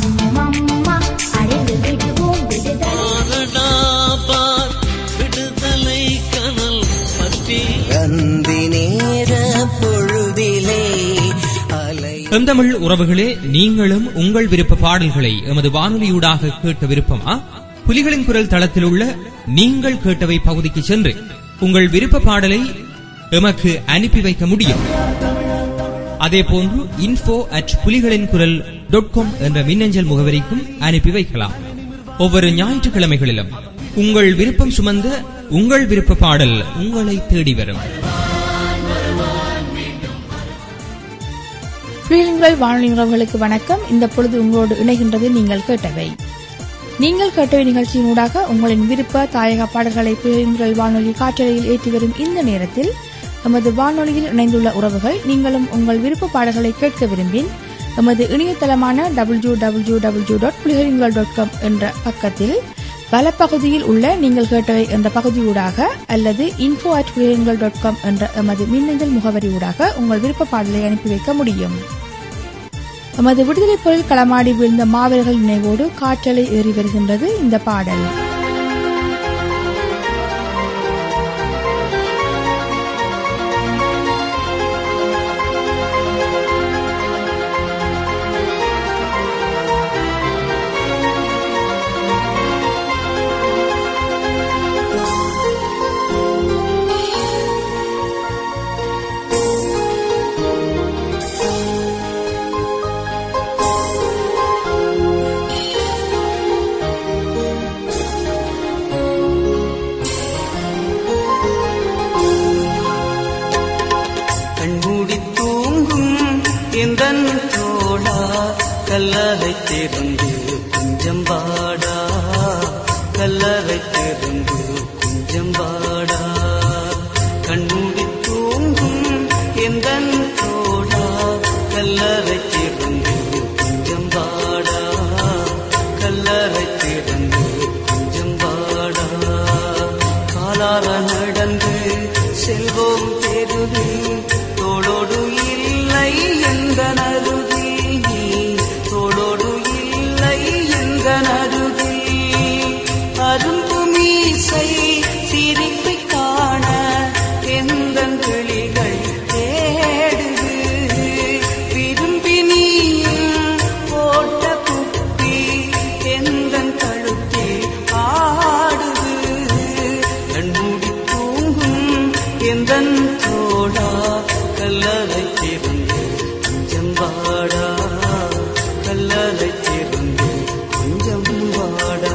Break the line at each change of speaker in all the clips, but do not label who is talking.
அம்மம்மா அடைந்து விடுவோம் விடுதலை
பாரடா பார் விடுதலை கனல் பற்றி
அந்தி நேர பொழுதிலே அலை
செந்தமிழ் உறவுகளே நீங்களும் உங்கள் விருப்ப பாடல்களை எமது வானொலியூடாக கேட்க விருப்பமா புலிகளின் குரல் தளத்தில் உள்ள நீங்கள் கேட்டவை பகுதிக்கு சென்று உங்கள் விருப்ப பாடலை எமக்கு அனுப்பி வைக்க முடியும் அதே போன்று இன்ஃபோ அட் புலிகளின் குரல் டாட் காம் என்ற மின்னஞ்சல் முகவரிக்கும் அனுப்பி வைக்கலாம் ஒவ்வொரு ஞாயிற்றுக்கிழமைகளிலும் உங்கள் விருப்பம் சுமந்த உங்கள் விருப்ப பாடல் உங்களை தேடி வரும்
புலிகள் வானொலி உறவுகளுக்கு வணக்கம் இந்த பொழுது உங்களோடு இணைகின்றது நீங்கள் கேட்டவை நீங்கள் கேட்டவை நிகழ்ச்சியினூடாக உங்களின் விருப்ப தாயக பாடல்களை புலிகள் வானொலி காற்றலையில் ஏற்றி வரும் இந்த நேரத்தில் எமது வானொலியில் இணைந்துள்ள உறவுகள் நீங்களும் உங்கள் விருப்ப பாடல்களை கேட்க விரும்பின் எமது இணையதளமான டபிள்யூ டபிள்யூ டபிள்யூ டாட் புலிகளின்கள் டாட் காம் என்ற பக்கத்தில் வலப்பகுதியில் உள்ள நீங்கள் கேட்டவை என்ற பகுதியூடாக அல்லது இன்ஃபோ அட் புலிகளின்கள் டாட் காம் என்ற எமது மின்னஞ்சல் முகவரியூடாக உங்கள் விருப்ப பாடலை அனுப்பி வைக்க முடியும் எமது விடுதலை பொருள் களமாடி வீழ்ந்த மாவீரர்கள் நினைவோடு காற்றலை ஏறி வருகின்றது இந்த பாடல்
கண்மூடி தூங்கும் எந்தன் தோழா கல்லறை திறந்து கொஞ்சம் வாடா கல்லறை திறந்து கொஞ்சம் வாடா கண்மூடி தூங்கும் எந்தன் தோழா கல்லறை திறந்து கொஞ்சம் வாடா கல்லறை திறந்து கொஞ்சம் வாடா காலார நடந்து செல்வோம் தெருவில் தோளோடு இல்லை எந்த நருகில் நீ தோளோடு இல்லை எந்த நருகில் அரும்பு மீசை சிரிப்பை காண எந்த கிளிகள் தேடுது விரும்பி நீயும் போட்ட குப்பி எந்த கழுத்தில் ஆடுது கண்மூடி தூங்கும் எந்தன் தோடா கல்லறை திறந்து கொஞ்சம் வாடா கல்லறை திறந்து கொஞ்சம் வாடா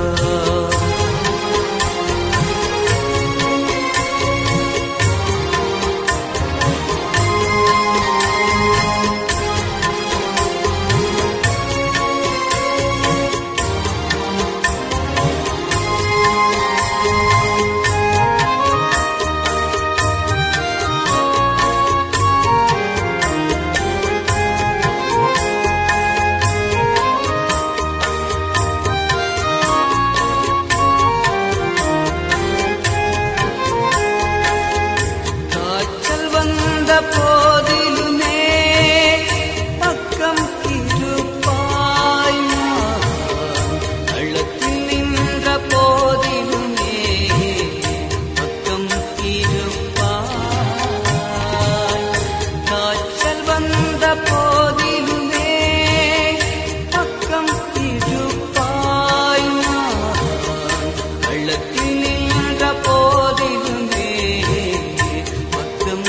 காய்ச்சல் வந்த போதிலுமே பக்கம் இருப்பாய் நான். கள்ளத்தில் நின்ற போதிலுமே பக்கம் இருப்பாய் காய்ச்சல் வந்த போதிலுமே பக்கம் இருப்பாய் நான். கள்ளத்தில் நின்ற போதிலுமே பக்கம்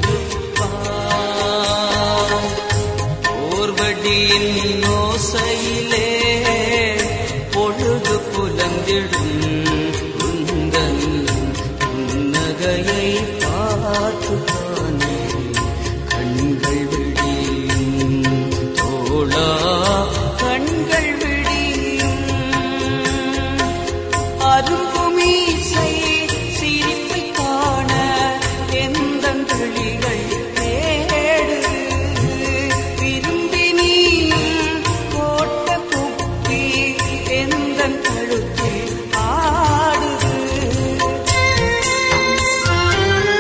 இருப்பாய் ஓர்வடியின் ஓசையிலே பொழுது புலந்திடும் குந்தன் புன்னகையை பார்த்துதானே கண்கள் விடியும் தோழா கண்கள் விடியும் அரும்புமீசை சிரிப்பை காண எந்த கிளிகள் தேடுது விரும்பி நீயும் போட்ட குப்பி எந்த கழுத்தில் ஆடுது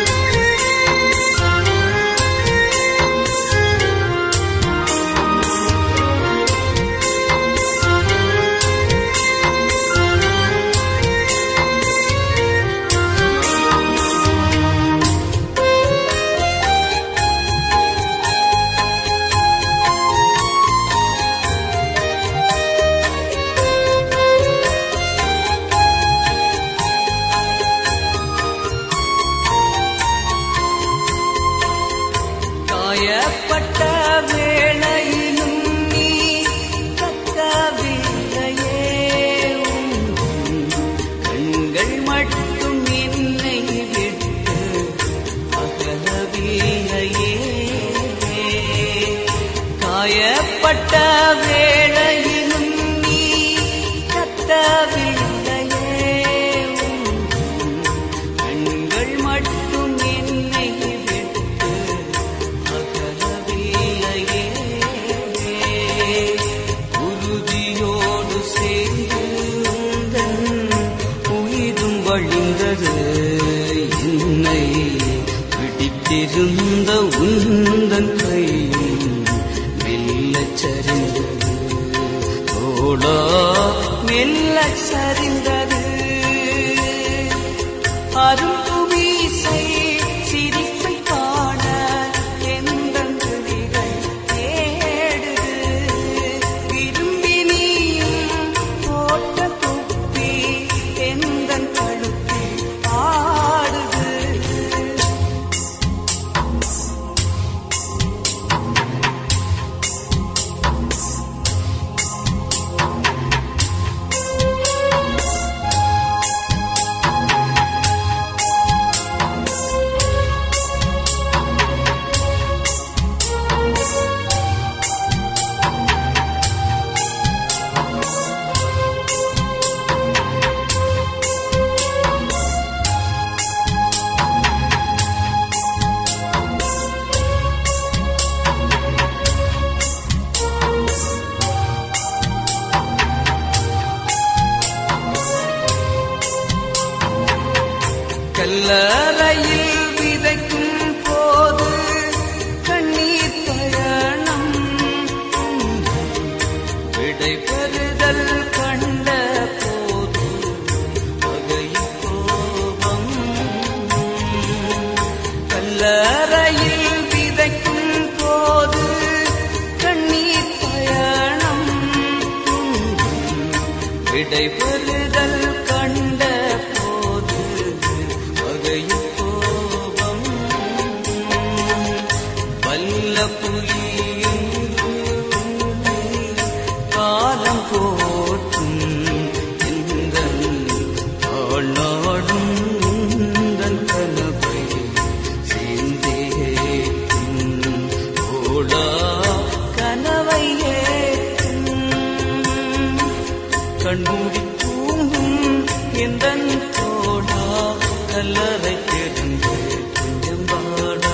பட்ட வேளையிலும் நீ கத்தவில்லையே கண்கள் மட்டும் என்னை விட்டு அகலவில்லையே உறுதியோடு சேர்ந்து உந்தன் உயிரும் வழிந்தது என்னை பிடித்திருந்த உந்தன் கையும் மெல்லச் சரிந்தது ஓடா மெல்லச் சரிந்தது அரும்புவீசை சிரிப்பை காண எந்தன் விழிகள் தேடுது விரும்பி நீயும் போட்ட குப்பி எந்தன் கழுத்தில் ஆடுது கல்லறையில் விதைக்கும் போது கண்ணீர் பயணம் விடை பெறுதல் கண்ட போது பகையின் கோபம் கல்லறையில் விதைக்கும் போது கண்ணீர் பயணம் விடை பெறுதல் கண்ட போது பகையின் கோபம் வல்ல புலியும் காலம் போற்றும் எந்தன் ஆளாடும் உந்தன் கனவை சேர்ந்தேற்றும் ஓடா கனவை ஏற்றும் கண்மூடி தூங்கும் எந்தன் தோடா கல்லறை தெரிந்து கொஞ்சம் வாடா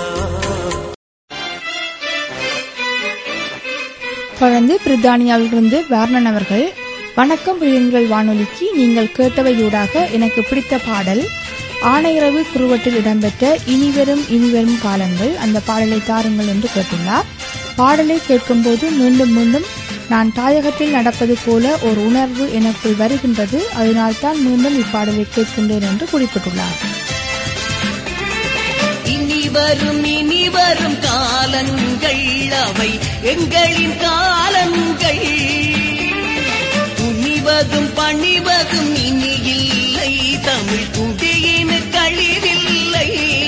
தொடர்ந்து பிரித்தானியாவிலிருந்து வர்ணன் அவர்கள் வணக்கம் பிரியங்கள் வானொலிக்கு நீங்கள் கேட்டவையூடாக எனக்கு பிடித்த பாடல் ஆனையரவு குருவட்டில் இடம்பெற்ற இனிவரும் இனிவரும் காலங்கள் அந்த பாடலை தாருங்கள் என்று கேட்டுள்ளார் பாடலை கேட்கும்போது மீண்டும் மீண்டும் நான் தாயகத்தில் நடப்பது போல ஒரு உணர்வு எனக்குள் வருகின்றது அதனால்தான் மீண்டும் இப்பாடலை கேட்கின்றேன் என்று குறிப்பிட்டுள்ளார்
இனி வரும் இனி வரும் காலங்கள் அவை எங்களின் காலங்கள் துணிவதும் பணிவதும் இனி இல்லை தமிழ் குடியின் கழிவில்லை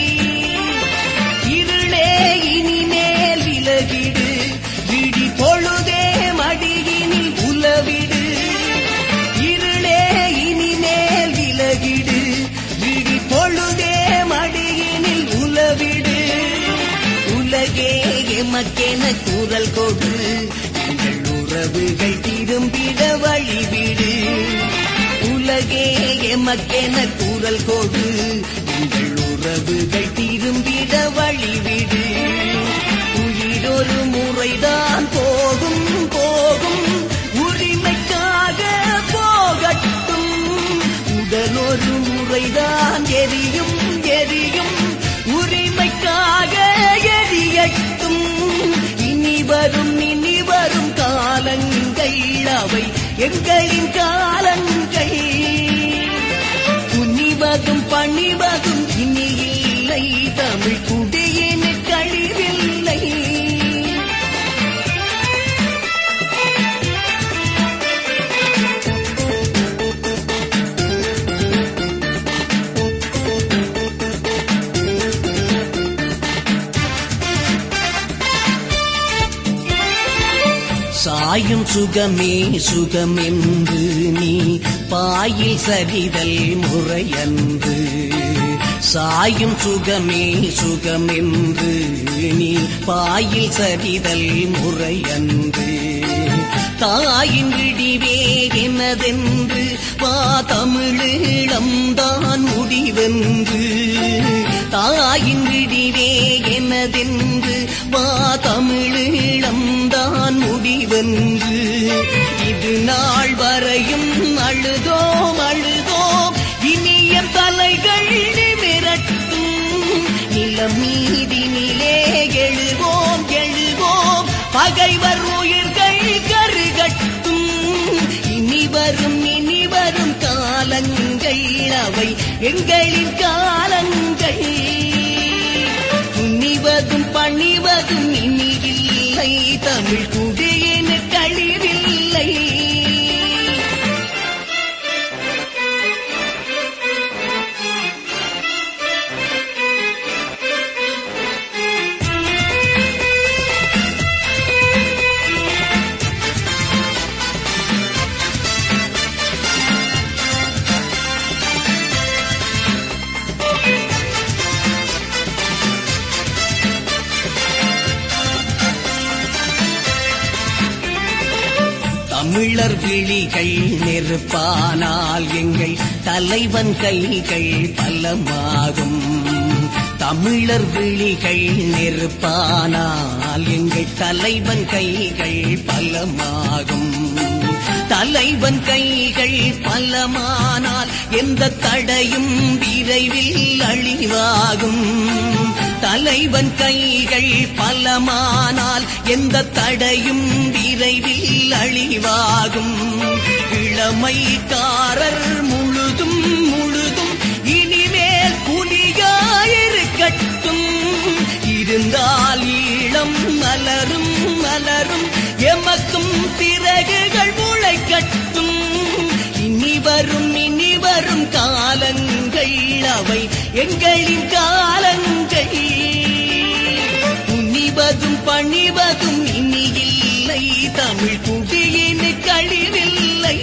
இருளே இனிமேல் விலகிடு விழி பொழுதே மடியினில் உலவிடு இருளே இனிமேல் விலகிடு விழி பொழுதே மடியினில் உலவிடு உலகே எமக்கென குரல் கொடு எங்கள் உறவுகள் திரும்பிட வழிவிடு உலகே எமக்கென குரல் கொடு எங்கள் உறவுகள் திரும்பிட வழிவிடு உயிரொரு முறைதான் போகும் போகும் உரிமைக்காக போகட்டும் உடலொரு முறைதான் எரியும் எரியும் உரிமைக்காக எரியட்டும் இனி வரும் இனி வரும் காலங்கள் அவை எங்களின் காலங்கள் துணிவதும் பணிவதும் இனி இல்லை தமிழ் குடியின் கழிவில்லை சாயும் சுகமே சுகமென்று நீ பாயில் சரிதல் முறையன்று சாயும் சுகமே சுகமென்று நீ பாயில் சரிதல் முறையன்று தாயின் விடிவே எனதென்று வா தமிழீழம் தான் முடிவென்று தாயின் விடிவே எனதென்று வா தமிழீழம் தான் முடிவென்று இது நாள் வரையும் அழுதோம் அழுதோம் இனிய தலைகள் நிமிரட்டும் நிலம் மீதினிலே எழுவோம் எழுவோம் பகைவர் உயிர்கள் கருகட்டும் இனி வரும் இனி வரும் காலங்கள் அவை எங்களின் காலங்கள் துணிவதும் பணிவதும் இனி இல்லை தமிழ் குடியின கழிவில்லை தமிழர் விழிகள் நெருப்பானால் எங்கள் தலைவன் கைகள் பலமாகும் தமிழர் விழிகள் நெருப்பானால் எங்கள் தலைவன் கைகள் பலமாகும் தலைவன் கைகள் பலமானால் எந்த தடையும் விரைவில் அழிவாகும் தலைவன் கைகள் பலமானால் எந்த தடையும் விரைவில் அழிவாகும் இளமைக்காரர் முழுதும் முழுதும் இனிமேல் புலியாயிருக்கட்டும் இருந்தால் ஈழம் மலரும் மலரும் எமக்கும் பிறகுகள் முளைக்கட்டும் இனி வரும் இனி வரும் காலங்கள் அவை எங்களின் காலங்கள் துணிவதும் பணிவதும் இனி இல்லை தமிழ் குடியின் கழிவில்லை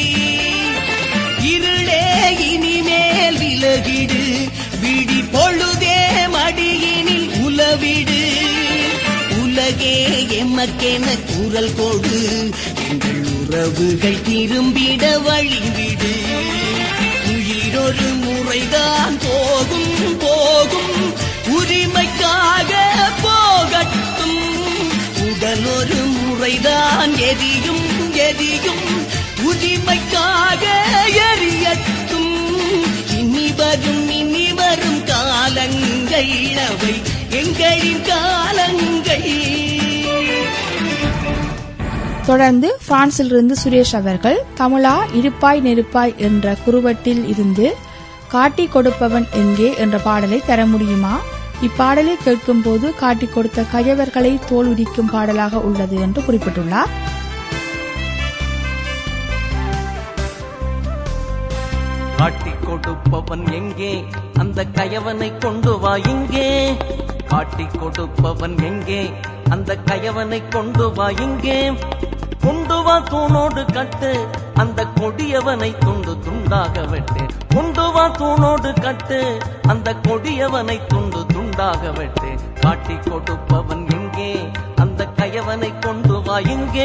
இருளே இனிமேல் விலகிடு விடி பொழுதே மடியினில் உலவிடு உலகே எமக்கென குரல் கொடு எங்கள் உறவுகள் திரும்பிட வழிவிடு உயிரொரு முறைதான் போகும் போகும் உரிமைக்காக போகட்டும் உடல் ஒரு முறைதான் எரியும் எரியும் உரிமைக்காக எரியட்டும் இனி வரும் இனி வரும் காலங்கள் அவை எங்களின் காலங்கள்
தொடர்ந்து பிரான்சிலிருந்து சுரேஷ் அவர்கள் தமிழா இருப்பாய் நெருப்பாய் என்ற குறுவட்டில் இருந்து காட்டிக் கொடுப்பவன் எங்கே என்ற பாடலை தர முடியுமா இப்பாடலை கேட்கும் போது காட்டிக் கொடுத்த கயவர்களை தோல் உரிக்கும் பாடலாக உள்ளது என்று குறிப்பிட்டுள்ளார்
காட்டிக் கொடுப்பவன் எங்கே அந்த கயவனை கொண்டு வா இங்கே காட்டிக் கொடுப்பவன் எங்கே அந்த கயவனை கொண்டு வா இங்கே கொண்டு வா தூணோடு கட்டு அந்த கொடியவனை துண்டு துண்டாக வெட்டு கொண்டு வா தூணோடு கட்டு அந்த கொடியவனை துண்டு துண்டாக வெட்டு காட்டிக் கொடுப்பவன் எங்கே அந்த கயவனை கொண்டு வா இங்கே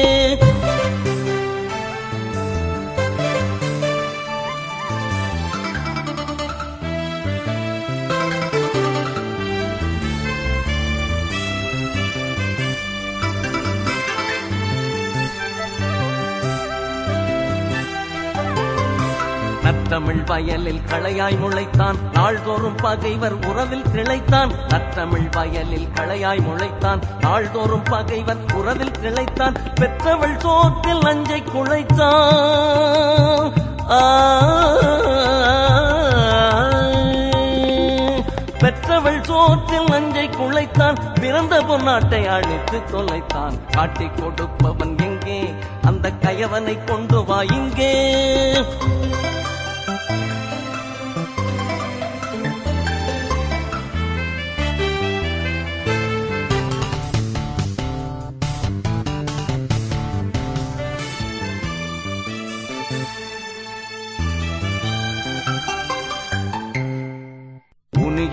நற்றமிழ் வயலில் களையாய் முளைத்தான் நாள்தோறும் பகைவர் உறவில் திளைத்தான் நற்றமிழ் வயலில் களையாய் முளைத்தான் நாள்தோறும் பகைவர் உறவில் திளைத்தான் பெற்றவள் சோற்றில் நஞ்சை குழைத்தான் ஆ, பெற்றவள் சோற்றில் நஞ்சை குழைத்தான் பிறந்த பொன்னாட்டை அழித்து தொலைத்தான் காட்டிக் கொடுப்பவன் எங்கே அந்த கயவனை கொண்டு வா இங்கே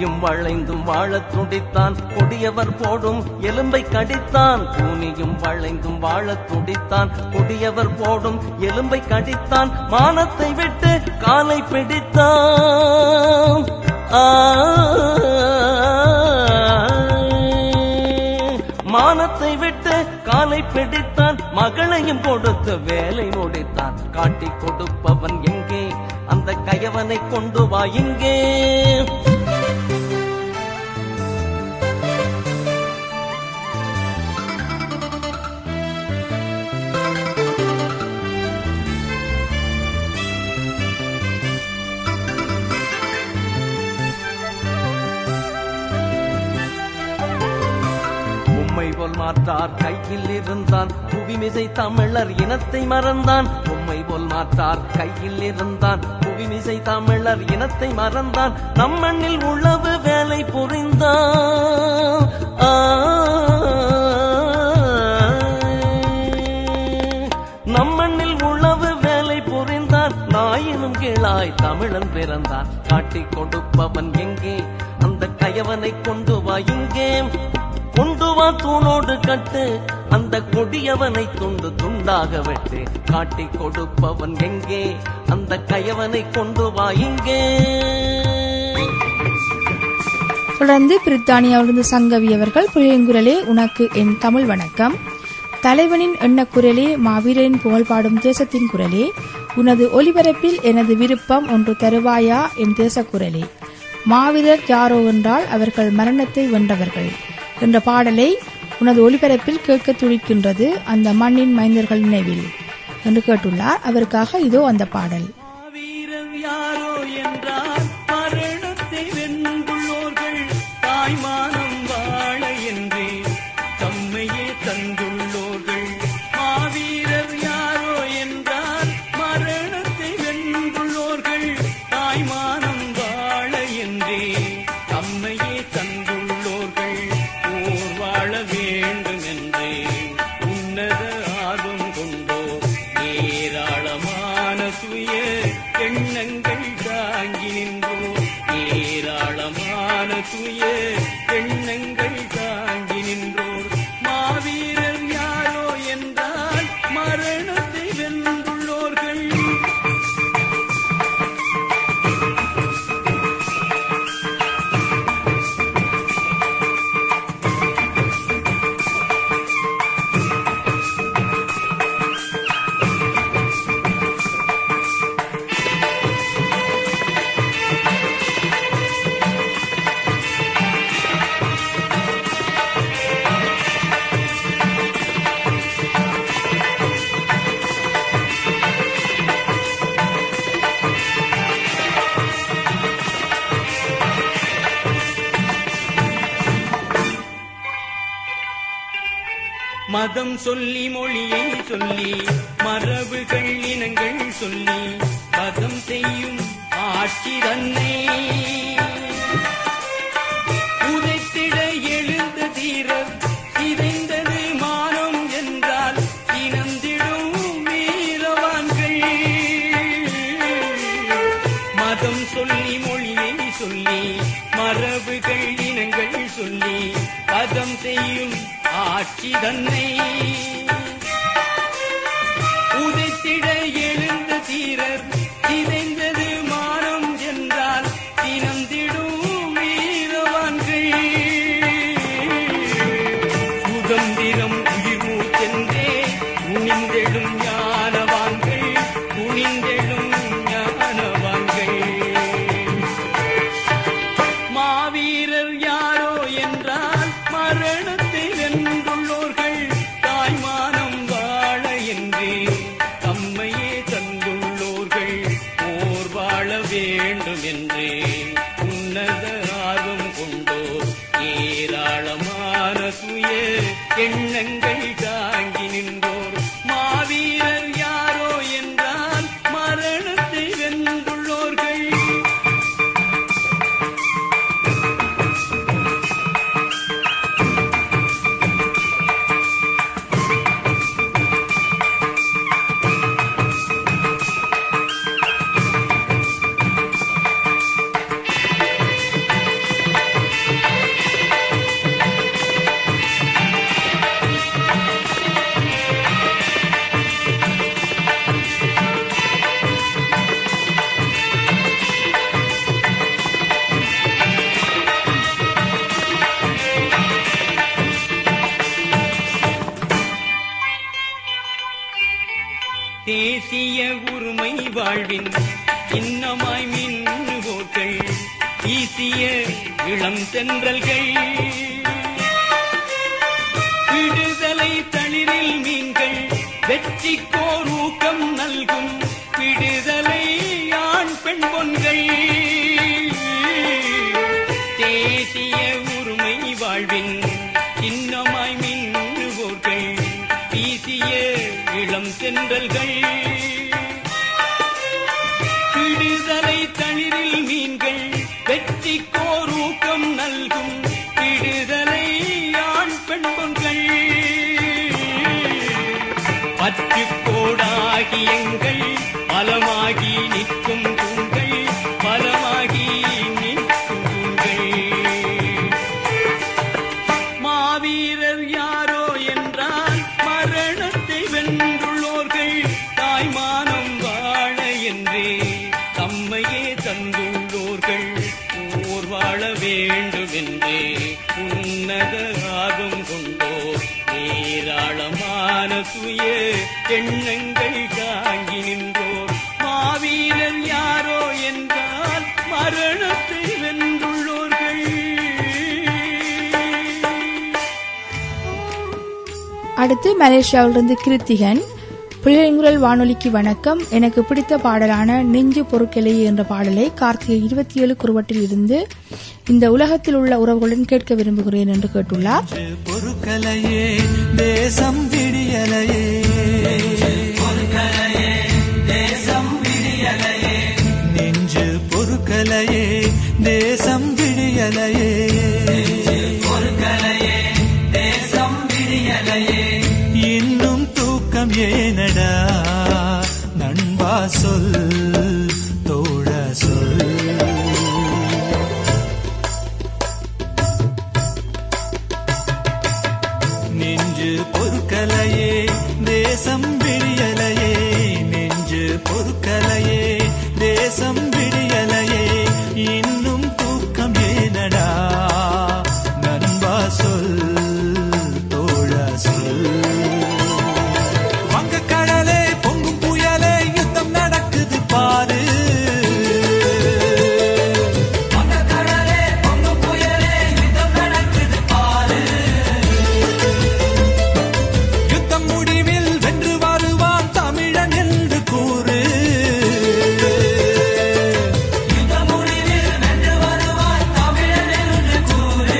கூனியும் வளைந்தும் வாழத் துடித்தான் கொடியவர் போடும் எலும்பை கடித்தான் கூனியும் வளைந்தும் வாழத் துடித்தான் கொடியவர் போடும் எலும்பை கடித்தான் மானத்தை விட்டு காலை பிடித்தான் ஆ மானத்தை விட்டு காலை பிடித்தான் மகளையும் கொடுத்து வேலை முடித்தான் காட்டிக் கொடுப்பவன் எங்கே அந்த கயவனை கொண்டு வா இங்கே பொம்மை போல் மாற்றார் கையில் இருந்தான் புவிமிசை தமிழர் இனத்தை மறந்தான் பொம்மை போல் மாற்றார் கையில் இருந்தான் புவிமிசை தமிழர் இனத்தை மறந்தான் நம்மண்ணில் உழவு வேலை புரிந்தான் ஆ. நம்மண்ணில் உழவு வேலை புரிந்தான் நாயினும் கீழாய் தமிழன் பிறந்தான் காட்டிக் கொடுப்பவன் எங்கே அந்த கயவனை கொண்டு வா இங்கே கொண்டு வா தூணோடு கட்டு அந்த கொடியவனை துண்டு துண்டாக வெட்டு காட்டிக் கொடுப்பவன் எங்கே அந்த கயவனை கொண்டு வா இங்கே
தொடர்ந்து பிரித்தானியாவிலிருந்து சங்கவி அவர்கள் புலியங்குரலே உனக்கு என் தமிழ் வணக்கம் தலைவனின் எண்ணக்குரலே மாவீரரின் புகழ் பாடும் தேசத்தின் குரலே உனது ஒலிபரப்பில் எனது விருப்பம் ஒன்று தருவாயா என் தேசக்குரலே மாவீரர் யாரோ என்றால் அவர்கள் மரணத்தை வென்றவர்கள் என்ற பாடலை உனது ஒலிபரப்பில் கேட்க துடிக்கின்றது அந்த மண்ணின் மைந்தர்கள் நினைவில் என்று கேட்டுள்ளார் அவருக்காக இதோ அந்த பாடல்
வீரர் யாரோ என்றால் மரணத்தை வென்றுள்ளோர்கள் தாய்மானம் வாழ என்றே தம்மையே தந்துள்ளோர்கள் மாவீரர் யாரோ என்றால் மரணத்தை வென்றுள்ளோர்கள் தாய்மானம் வாழ என்றே தம்மையே தந்துள்ளோர்கள் ஊர் வாழ வேண்டும் என்றே உன்னத ஆர்வம் கொண்டோர் ஏராளமான சுய எண்ணங்கள் தாங்கி நின்றோர் ஏராளமான சுய எண்ணங்கள் தாங்கி நின்றோர் மாவீரர் யாரோ என்றால் மரணத்தை வென்றுள்ளோர்கள் மதம் சொல்லி மொழியை சொல்லி மரபுகள் இனங்கள் சொல்லி மதம் செய்யும் ஆட்சி தன்னை உதைத்திட எழுந்த தீரர் சிதைந்தது மானம் என்றால் இனந்திடும் வீரவான்கள் மதம் சொல்லி மொழியை சொல்லி மரபுகள் இனங்கள் சொல்லி பதம் செய்யும் ஆட்சி தன்னை உதைத்திட எழுந்த தீரர் சிதைந்தது மானம் என்றால் தினந்திடும் வீரவான்கள் சுதந்திரம் உயிர் மூச்சென்றே குனிந்தெழும் ஞானவான்கள் குனிந்தெழும் ஞானவான்கள் மாவீரர் யாரோ என்றால் மரணத்தை வென்றுள்ளோர்கள் தாய்மானம் வாழ என்றே தம்மையே தந்துள்ளோர்கள் போர் வாழ வேண்டும் என்றே உன்னத ஆர்வம் கொண்டோர் ஏராளமான சுய எண்ணங்கள் தாங்கி நின்றோர் மாவீரர் தேசிய உரிமை வாழ்வின் இன்னமாய் மின்னுவோர்கள் ஈசிய இளம் தென்றல்கள் விடுதலை தளிரில் மீன்கள் வெற்றிக்கோர் ஊக்கம் நல்கும் விடுதலை ஆண் பெண் பொன்கள் தேசிய உரிமை வாழ்வின் சின்னமாய் மின்னுவோர்கள் வீசிய இளம் தென்றல்கள் விடுதலை தளிரில் மீன்கள் வெற்றி கோரூக்கம் நல்கும் விடுதலை ஆண் பெண் பொன்கள் பற்று கோடாகி எங்கள் பலமாகி நிற்கும் தூண்கள் பலமாகி நிற்கும் தூண்கள் மாவீரர் யாரோ என்றால் மரணத்தை வென்றுள்ளோர்கள் தாய்மானம் வாழ என்றே தம்மையே தந்துள்ளோர்கள் ஊர் வாழ வேண்டும் என்றே உன்னத ஆர்வம் கொண்டோர் ஏராளமான சுய எண்ணங்கள் தாங்கி நின்றோர் மாவீரர் யாரோ என்றால் மரணத்தை வென்றுள்ளோர்கள்
அடுத்து மலேசியாவிலிருந்து கிருத்திகன் புலியங்குரல் வானொலிக்கு வணக்கம் எனக்கு பிடித்த பாடலான நெஞ்சு பொறுக்கலை என்ற பாடலை கார்த்திகை இருபத்தி ஏழு குருவட்டில் இருந்து இந்த உலகத்தில் உள்ள உறவுகளுடன் கேட்க விரும்புகிறேன் என்று கேட்டுள்ளார்
பொறுக்கலையே தேசம் விடியலையே நெஞ்சு பொறுக்கலையே தேசம் விடியலையே இன்னும் தூக்கம் ஏனடா நண்பா சொல் தோழ சொல் நெஞ்சு பொறுக்கலையே தேசம் விடியலையே நெஞ்சு பொறுக்கலையே தேசம் விடியலையே இன்னும் தூக்கம் ஏனடா நண்பா சொல் தோழ சொல் வங்கக்கடலே பொங்கும் புயலே யுத்தம் நடக்குது பாரு வங்கக்கடலே பொங்கும் புயலே யுத்தம் நடக்குது பாரு யுத்தம் முடிவில் வென்று வருவான் தமிழன் என்று கூறு யுத்தம் முடிவில் வென்று வருவான் தமிழன் என்று கூறு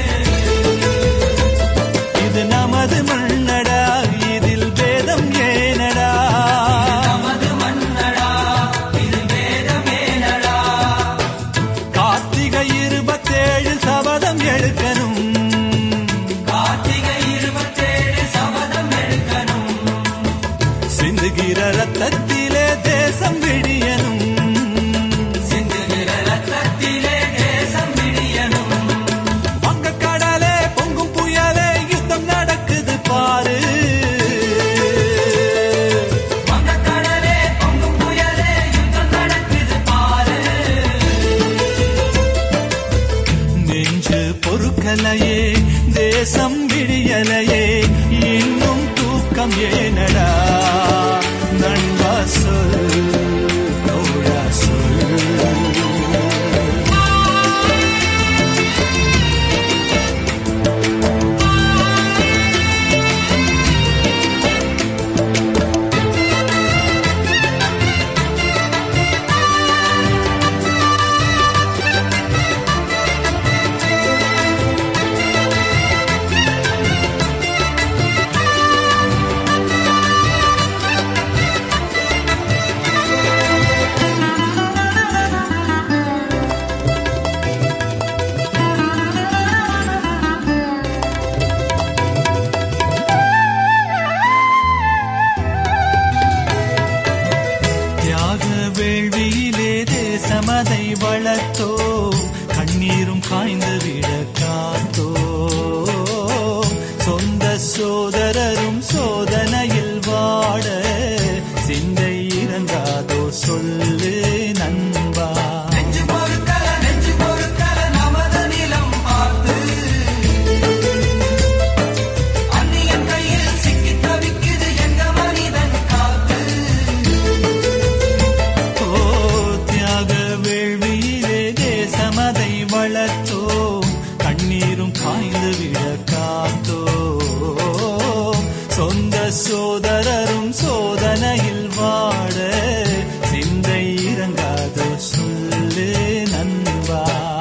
இது நமது மண்ணடா இதில் வேதம் ஏனடா நமது மண்ணடா இதில் வேதம் ஏனடா கார்த்திகை இருபத்தேழு சபதம் எடுக்கணும் கார்த்திகை இருபத்தேழு சபதம் எடுக்கணும் சிந்துகிற ரத்தத்திலே தேசம் விடியணும் சிந்துகிற ரத்தத்திலே தேசம் விடியணும் வங்கக்கடலே பொங்கும் புயலே யுத்தம் நடக்குது பாரு வங்கக்கடலே பொங்கும் புயலே யுத்தம் நடக்குது பாரு நெஞ்சு பொறுக்கலையே தேசம் விடியலையே இன்னும் தூக்கம் ஏனடா நண்பா சொல் தோழா சொல் தியாக வேள்வியிலே தேசமதை வளர்த்தோ கண்ணீரும் காய்ந்து விட காத்தோ சொந்த சோதரரும் சோதனையில் வாட சிந்தை இறங்காதோ சொல்லு நண்பா அந்நியன் கையில் சிக்கி தவிக்குது எங்க மனிதன் காத்து உன் சோதனையில் வாட சிந்தை இறங்காதோ சொல்லு நண்பா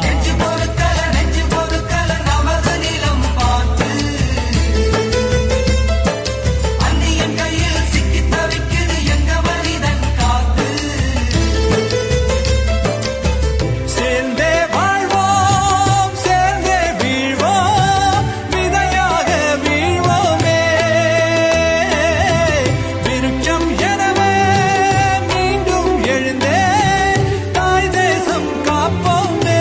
சேர்ந்தே வாழ்வோம் சேர்ந்தே வீழ்வோம் விதையாக வீழ்வோமே விருட்சம் எனவே மீண்டும் எழுந்தே தாய் தேசம் காப்போமே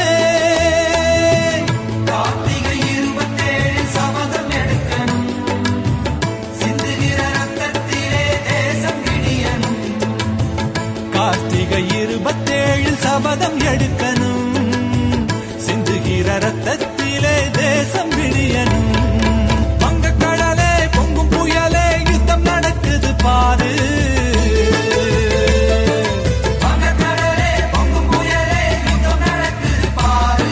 கார்த்திகை இருபத்தேழு சபதம் எடுக்கணும் சிந்துகிற ரத்தத்திலே தேசம் இடியணும் கார்த்திகை இருபத்தேழில் சபதம் எடுக்கணும் சிந்துகிற ரத்தத்திலே தேசம் விடியணும் வங்கக் கடலே பொங்கும் புயலே யுத்தம் நடக்குது பாரு வங்கக்கடலே, பொங்கும் புயலே, யுத்தம் நடக்குது பாரு.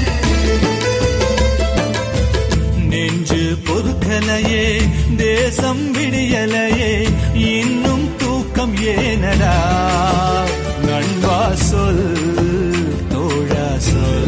நெஞ்சு பொறுக்கலையே தேசம் விடியலையே இன்னும் தூக்கம் ஏனடா நண்பா சொல் தோழா சொல்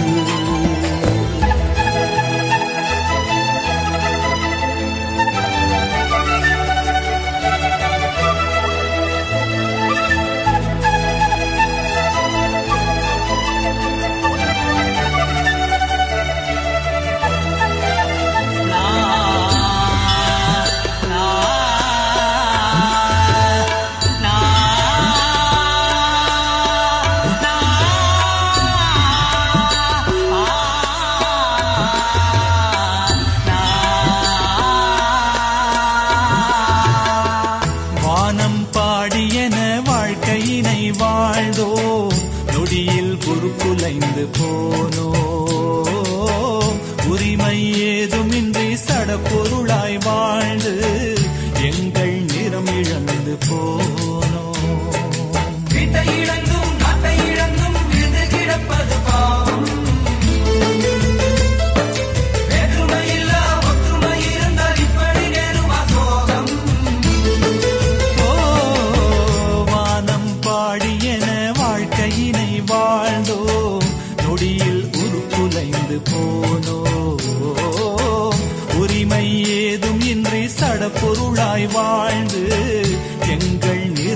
வானம் பாடியன வாழ்க்கையினை வாழ்ந்தோ நொடியில் குறுக்குலைந்து போனோ உரிமை ஏதுமின்றி சடப்பொருளாய் வாழ்ந்து எங்கள் நிறம் இழந்து போனோ வீட்டை இழந்தும் நாட்டை இழந்தும் விழுந்து கிடப்பது பாவம் வேற்றுமையில்லா ஒற்றுமை இருந்தால் இப்படி நேருமா சோகம் ஓ, வானம் பாடியன வாழ்க்கையினை வாழ்ந்தோ நொடியில் உருக்குலைந்து போனோ உரிமை ஏதும் இன்றி சடப்பொருளாய் வாழ்ந்து எங்கள் நிற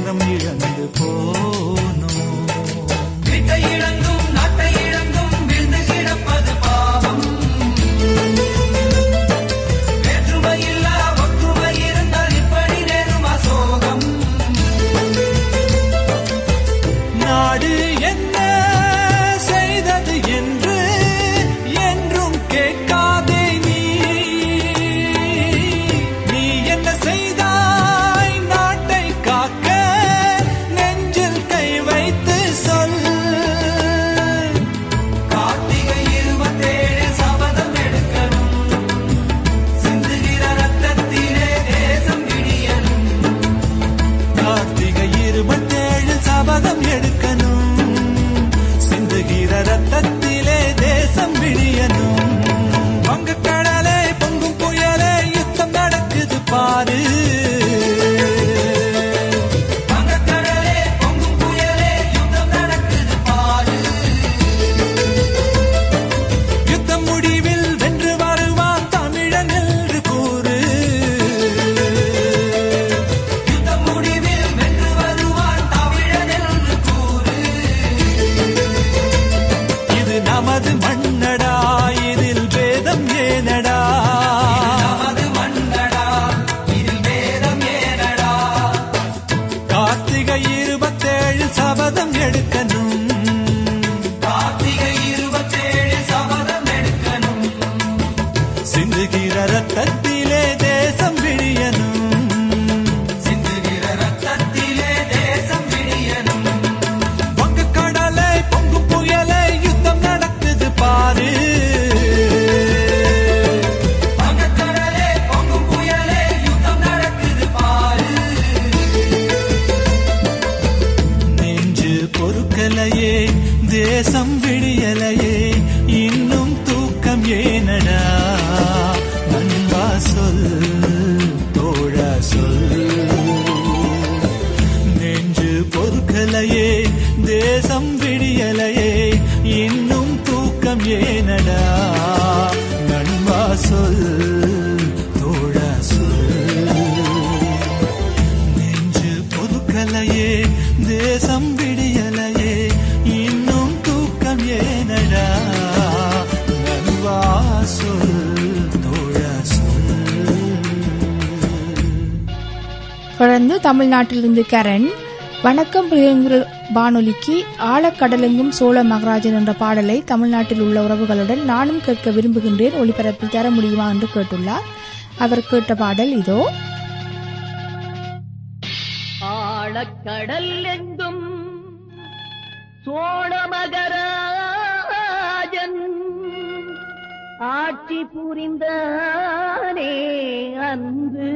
விடியலையே தேசம் விடியலையே இன்னும் தூக்கம் ஏனடா நண்பா சொல் தோழா சொல்
தொடர்ந்து தமிழ்நாட்டிலிருந்து கரண் வணக்கம் பிரியங்குரல் வானொலிக்கு ஆழக்கடலெங்கும் சோழ மகராஜன் என்ற பாடலை தமிழ்நாட்டில் உள்ள உறவுகளுடன் நானும் கேட்க விரும்புகின்றேன் ஒளிபரப்பில் தர முடியுமா என்று கேட்டுள்ளார் அவர் கேட்ட பாடல் இதோ
ஆழக்கடல் எங்கும் சோழமகராஜன் ஆட்சி புரிந்தானே அன்று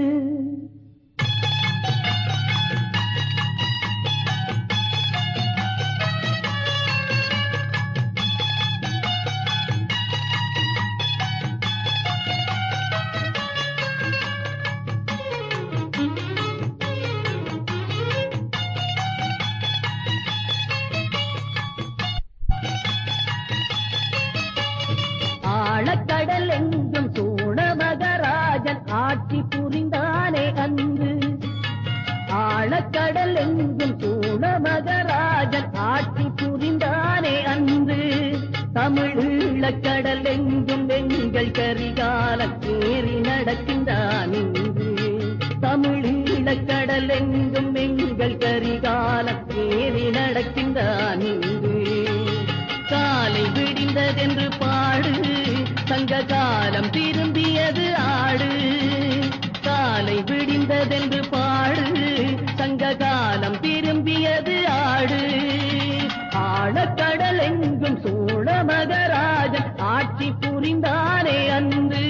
ஆழக்கடல் எங்கும் சோழமகராஜன் ஆட்சி புரிந்தானே அன்று ஆழக்கடல் எங்கும் சோழமகராஜன் ஆட்சி புரிந்தானே அன்று தமிழீழக்கடல் எங்கும் எங்கள் கரிகாலம் ஏறி நடக்கின்றான் இன்று தமிழீழக்கடல் எங்கும் எங்கள் கரிகாலம் ஏறி நடக்கின்றான் இன்று காலை விடிந்ததென்று பாடு சங்க காலம் திரும்பியது ஆடு காலை விடிந்ததென்று பாடு சங்க காலம் திரும்பியது ஆடு ஆழக்கடல் எங்கும் சோழ மகராஜன் ஆட்சி புரிந்தானே அன்று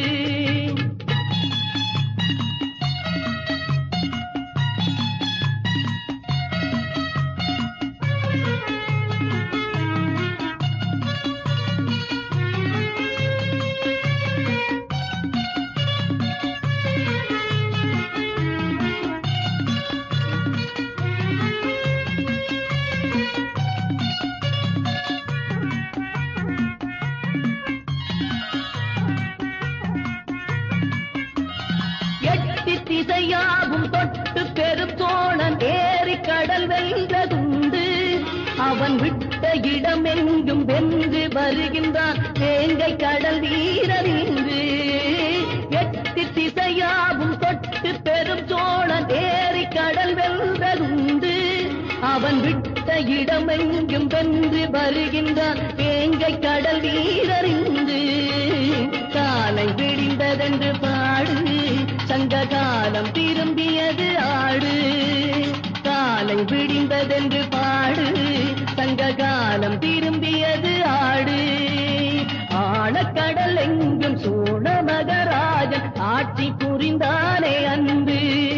எட்டு திசையாகும் தொட்டு பெரும் சோழன் ஏறி கடல் வென்றதுண்டு அவன் விட்ட இடமெங்கும் வென்று வருகின்றான் வேங்கை கடல் வீரர் இன்று எட்டு திசையாகும் தொட்டு பெரும் சோழன் ஏறி கடல் வென்றதுண்டு அவன் விட்ட இடமெங்கும் வென்று வருகின்றான் வேங்கை கடல் வீரர் இன்று காலை விடிந்ததென்று பாடு சங்க காலம் திரும்பியது ஆடு காலை விடிந்ததென்று பாடு சங்க காலம் திரும்பியது ஆடு ஆழக்கடல் எங்கும் சோழ மகராஜன் ஆட்சி புரிந்தானே அன்பு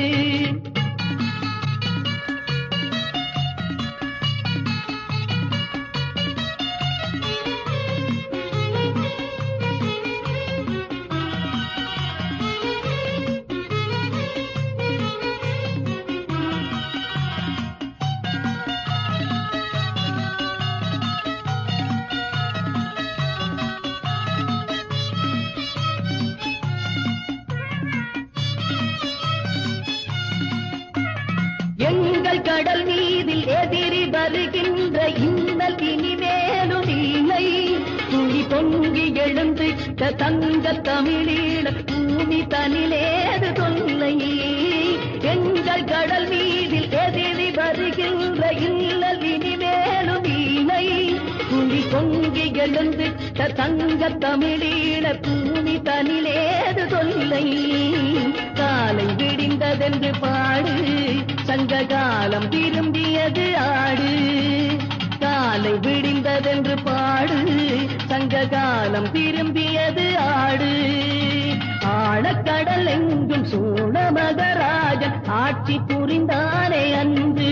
எங்கள் கடல் மீதில் எதிரி வருகின்ற இன்னல் இனிமேலும் இல்லை துளி பொங்கி எழுந்திட்ட தங்க தமிழீழ பூமி தனிலேது தொல்லை எங்கள் கடல் மீதில் எதிரி வருகின்ற இன்னல் இனிமேலும் இல்லை துளி பொங்கி எழுந்திட்ட தங்க தமிழீழ பூமி தனிலேது தொல்லை காலை விடிந்ததென்று பாடு சங்க காலம் திரும்பியது ஆடு காலை விடிந்ததென்று பாடு சங்க காலம் திரும்பியது ஆடு ஆழக்கடல் எங்கும் சோழ மகராஜன் ஆட்சி புரிந்தானே அன்று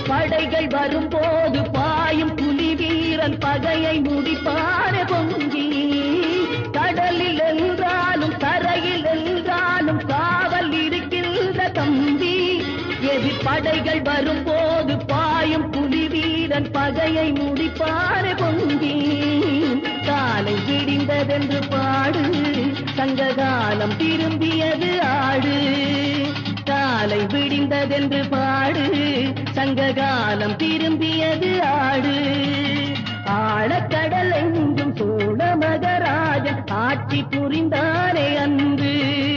படைகள் வரும்போது பாயும் புலி வீரன் பகையை முடிப்பான பொங்கி கடலில் என்றாலும் தரையில் என்றாலும் காவல் இருக்கின்ற தம்பி எதிர்படைகள் வரும்போது பாயும் புலி வீரன் பகையை முடிப்பான பொங்கி காலை விடிந்ததென்று பாடு சங்ககாலம் திரும்பியது ஆடு காலை விடிந்ததென்று பாடு சங்ககாலம் திரும்பியது ஆடு ஆழக்கடல் எங்கும் சோழ மகராஜன் ஆட்சி புரிந்தானே அன்று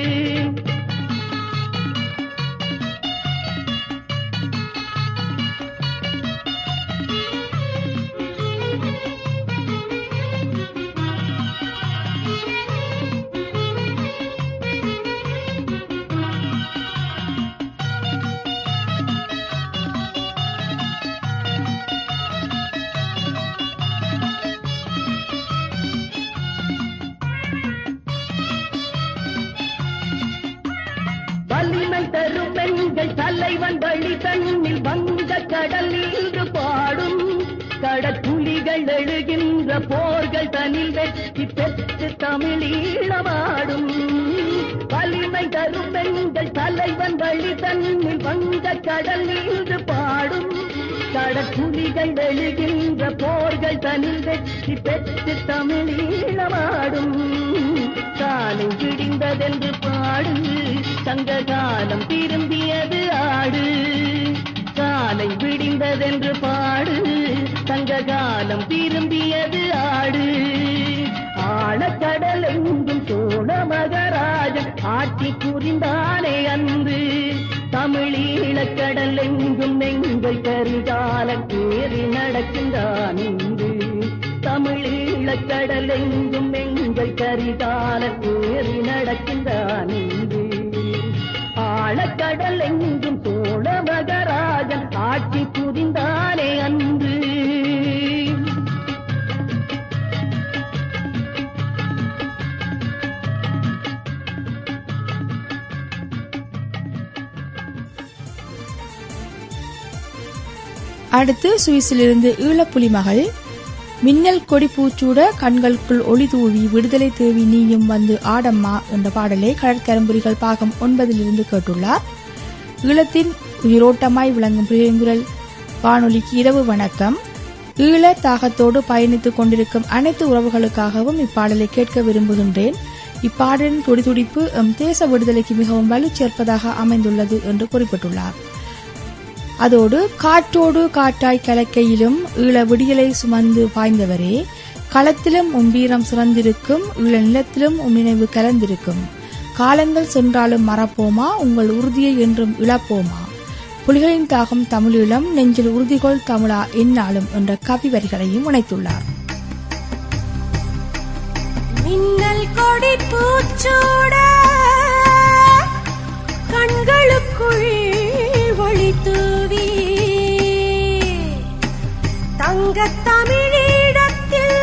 வலிமை தரும் பெண்கள் தலைவன் வழி தன்னில் வந்த கடல் இன்று பாடும் கடற்குழிகள் எழுகின்ற போர்கள் தனில் வெற்றி பெற்று தமிழீழமாடும் வலிமை தரும் பெண்கள் தலைவன் வழி தன்னில் வந்த கடல் இன்று பாடும் கடற்குழிகள் எழுகின்ற போர்கள் தனில் வெற்றி பெற்று தமிழீழமாடும் காலை விடிந்ததென்று பாடு சங்க காலம் திரும்பியது ஆடு காலை விடிந்ததென்று பாடு சங்க காலம் திரும்பியது ஆடு ஆழக்கடல் எங்கும் சோழ மகராஜன் ஆட்சி புரிந்தானே அன்று தமிழீழக்கடல் எங்கும் நெங்கள் கருகால கேறி நடக்கின்றான் இன்று தமிழீழக்கடல் எங்கும் எங்கள் கரிகால ஏறி நடக்கின்றான் இன்று ஆழக்கடல் எங்கும் சோழ மகராஜன் ஆட்சி புரிந்தானே அன்று
அடுத்து சுவிஸிலிருந்து ஈழப்புலி மகள் மின்னல் கொடி பூச்சூட கண்களுக்குள் ஒளி தூவி விடுதலை தேவி நீயும் வந்து ஆடம்மா என்ற பாடலை கடற்கரம்புரிகள் பாகம் ஒன்பதிலிருந்து கேட்டுள்ளார் ஈழத்தின் உயிரோட்டமாய் விளங்கும் பிரியங்குரல் வானொலிக்கு இரவு வணக்கம் ஈழ தாகத்தோடு பயணித்துக் கொண்டிருக்கும் அனைத்து உறவுகளுக்காகவும் இப்பாடலை கேட்க விரும்புகின்றேன் இப்பாடலின் துடிதுடிப்பு எம் தேச விடுதலைக்கு மிகவும் வலு சேர்ப்பதாக அமைந்துள்ளது என்று குறிப்பிட்டுள்ளார் அதோடு காற்றோடு காட்டாய் கலக்கையிலும் ஈழ விடியலை சுமந்து பாய்ந்தவரே களத்திலும் உம் வீரம் சிறந்திருக்கும் ஈழ நிலத்திலும் உம் நினைவு கலந்திருக்கும் காலங்கள் சென்றாலும் மறப்போமா உங்கள் உறுதியை என்றும் இழப்போமா புலிகளின் தாகம் தமிழீழம் நெஞ்சில் உறுதிகொள் தமிழா எந்நாளும் என்ற கவி வரிகளையும் இணைத்துள்ளார்
மின்னல் கொடி பூச்சூட கண்களுக்குள் ஒளி தூவி தங்கத் தமிழீழத்தில்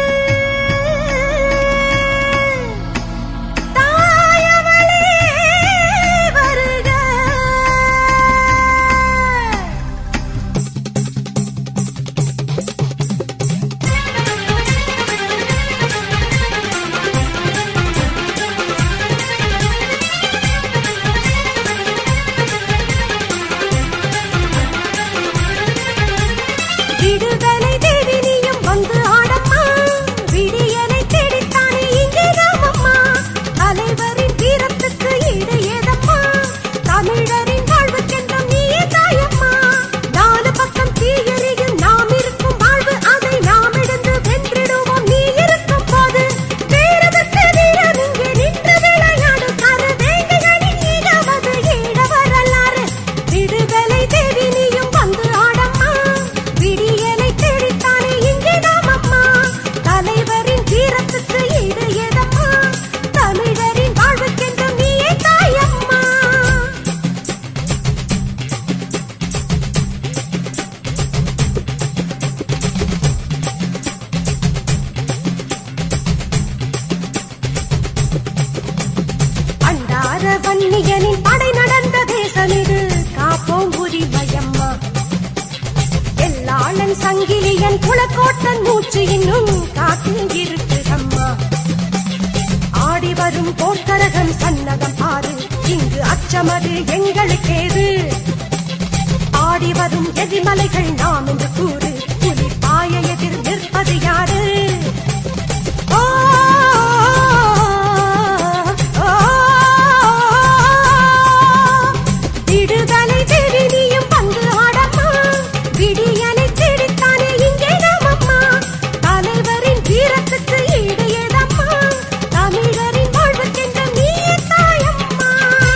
தாயவளே வருக விடுதலை தேவி நீயும் வந்து ஆடம்மா விடியலை தேடித்தானே இங்கே நாமம்மா தலைவரின் வீரத்துக்கு ஈடு ஏதம்மா தமிழரின் வாழ்வுக்கென்றும் நீயே தாயம்மா நாலு பக்கம் தீயெறியும் நாம் இருக்கும் வாழ்வு அதை நாம் எடுத்து வென்றிடுவோம் நீ இருக்கும் போது வீரதற்கு வீரம் இங்கே நின்று விளையாடு கரு வேங்கைகளின் ஈழவது ஈழ வரலாறு விடுதலை தேவி நீயும் வந்து ஆடம்மா விடியலை தேடித்தானே இங்கே நாமம்மா தலைவரின் வீரத்துக்கு ஈடு ஏதம்மா தமிழரின் வாழ்வுக்கென்றும் நீயே தாயம்மா அண்டார வன்னியனின் படை நடந்த தேசம் இது காப்போம் உரிமையம்மா எல்லாளன் சங்கிலியன் குலக்கோட்டன் மூச்சு இன்னும் காட்டில் இருக்குதம்மா ஆடி வரும் போர்க்கரகம் சன்னதம் பாரு இங்கு அச்சமது எங்களுக்கேது ஆடி வரும் எதிர்மலைகள் நாம் என்று கூறு புலி பாய எதிர் நிற்பது யாரு ஓ, ஓ, விடுதலை திருநியும் பங்கு ஆடம்மா விடியலை தேடித்தானே இங்கே நாமம்மா தலைவரின் வீரத்துக்கு ஈடு ஏதம்மா தமிழரின் வாழ்வுக்கென்ற நீயே தாயம்மா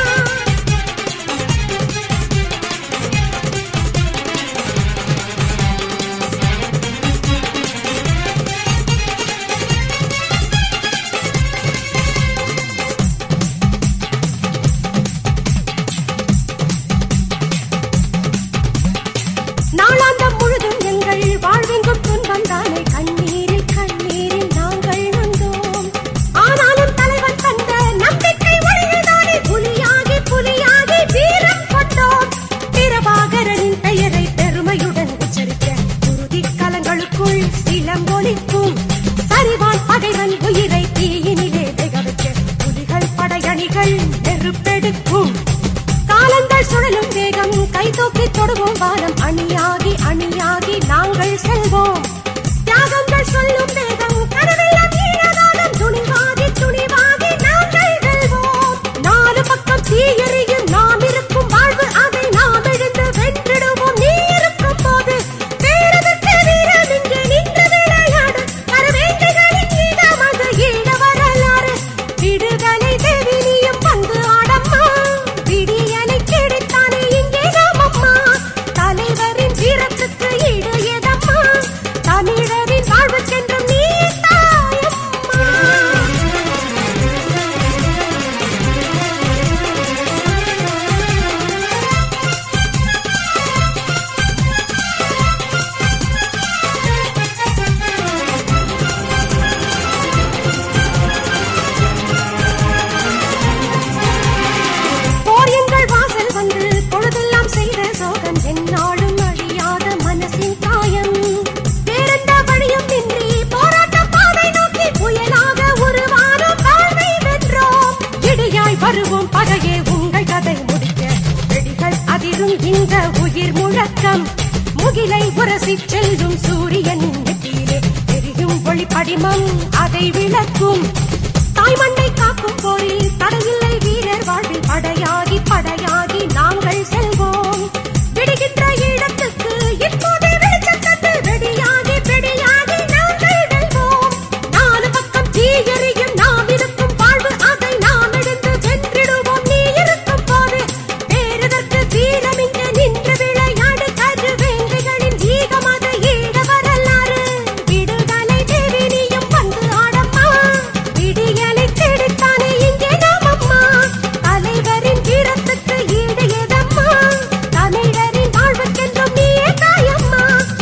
நாளாந்தம் முழுதும் எங்கள் வாழ்வெங்கும் துன்பம் தானே கண்ணீரில் கண்ணீரில் நாங்கள் நொந்தோம் ஆனாலும் தலைவன் தந்த நம்பிக்கை ஒளிதானே புலியாகி புலியாகி வீரம் கொண்டோம் பிரபாகரனின் பெயரை பெருமையுடன் உச்சரிக்க குருதி கலங்களுக்குள் சிலம்பொலிக்கும் சரிவான் பகைவன் உயிரை தீயினிலே வேக வைக்க புலிகள் படையணிகள் நெருப்பெடுக்கும் காலங்கள் சுழலும் வேகம் கை தூக்கி தொடுவோம் வானம் அணியாகி அணியாகி நாங்கள் செல்வோம் தியாகங்கள் சொல்லும் வேகம் கனவெல்லாம் ஈழநாதம் துணிவாகி துணிவாகி நாங்கள் வெல்வோம் நாலு பக்கம் தீயெறியும் நாம் இருக்கும் வாழ்வு அதை நாம் எழுந்து வென்றிடுவோம் நீ இருக்கும் போது வேறதற்கு வீரம் இங்கே நின்று விளையாடு கரவேங்கைகளின் ஈழம் அது ஈழ வரலாறு விடுதலை தேவி நீயும் வந்து ஆடம்மா விடியலை கிடைத்தானே இங்கே நாமம்மா தலைவரின் வீரத்துக்கு ஈடு எதம்மா தமிழரின் வாழ்வுக்கென்றும் நீ தாயம்மா போர் எங்கள் வாசல் வந்து பொழுதெல்லாம் செய்த சோகம் என்னாலும் அழியாத மனசின் காயம் வேறெந்த வழியும் இன்றி போராட்ட பாதை நோக்கி புயலாக உருவான வாழ்வை வென்றோம் இடியாய் வருவோம் பகையே உங்கள் கதை முடிக்க வெடிகள் அதிரும் இந்த உயிர் முழக்கம் முகிலை உரசிச் செல்லும் சூரியனின் நெற்றியிலே எரியும் ஒளி படிமம் அதை விளக்கும் தாய்மண்ணை காக்கும் போரில் தடையில்லை வீரர் வாழ்வில் படையாகி படையாகி நாங்கள் செல்வோம் விடுகின்ற இடத்துக்கு இப்போதே வெளிச்சம் தந்து வெடியாகி வெடியாகி நாங்கள் வெல்வோம் நாலு பக்கம் தீயெறியும் நாம் இருக்கும் வாழ்வு அதை நாம் எடுத்து வென்றிடுவோம் நீ இருக்கும் போது வேறதற்கு வீரம் இங்கே நின்று விளையாடு கருவேங்கைகளின் ஈகம் அது ஈழ வரலாறு விடுதலை தேவி நீயும் வந்து ஆடம்மா விடியலை தேடித்தானே இங்கே நாமம்மா தலைவரின் வீரத்துக்கு ஈடு எதம்மா தமிழரின் வாழ்வுக்கென்றும் நீயே தாயம்மா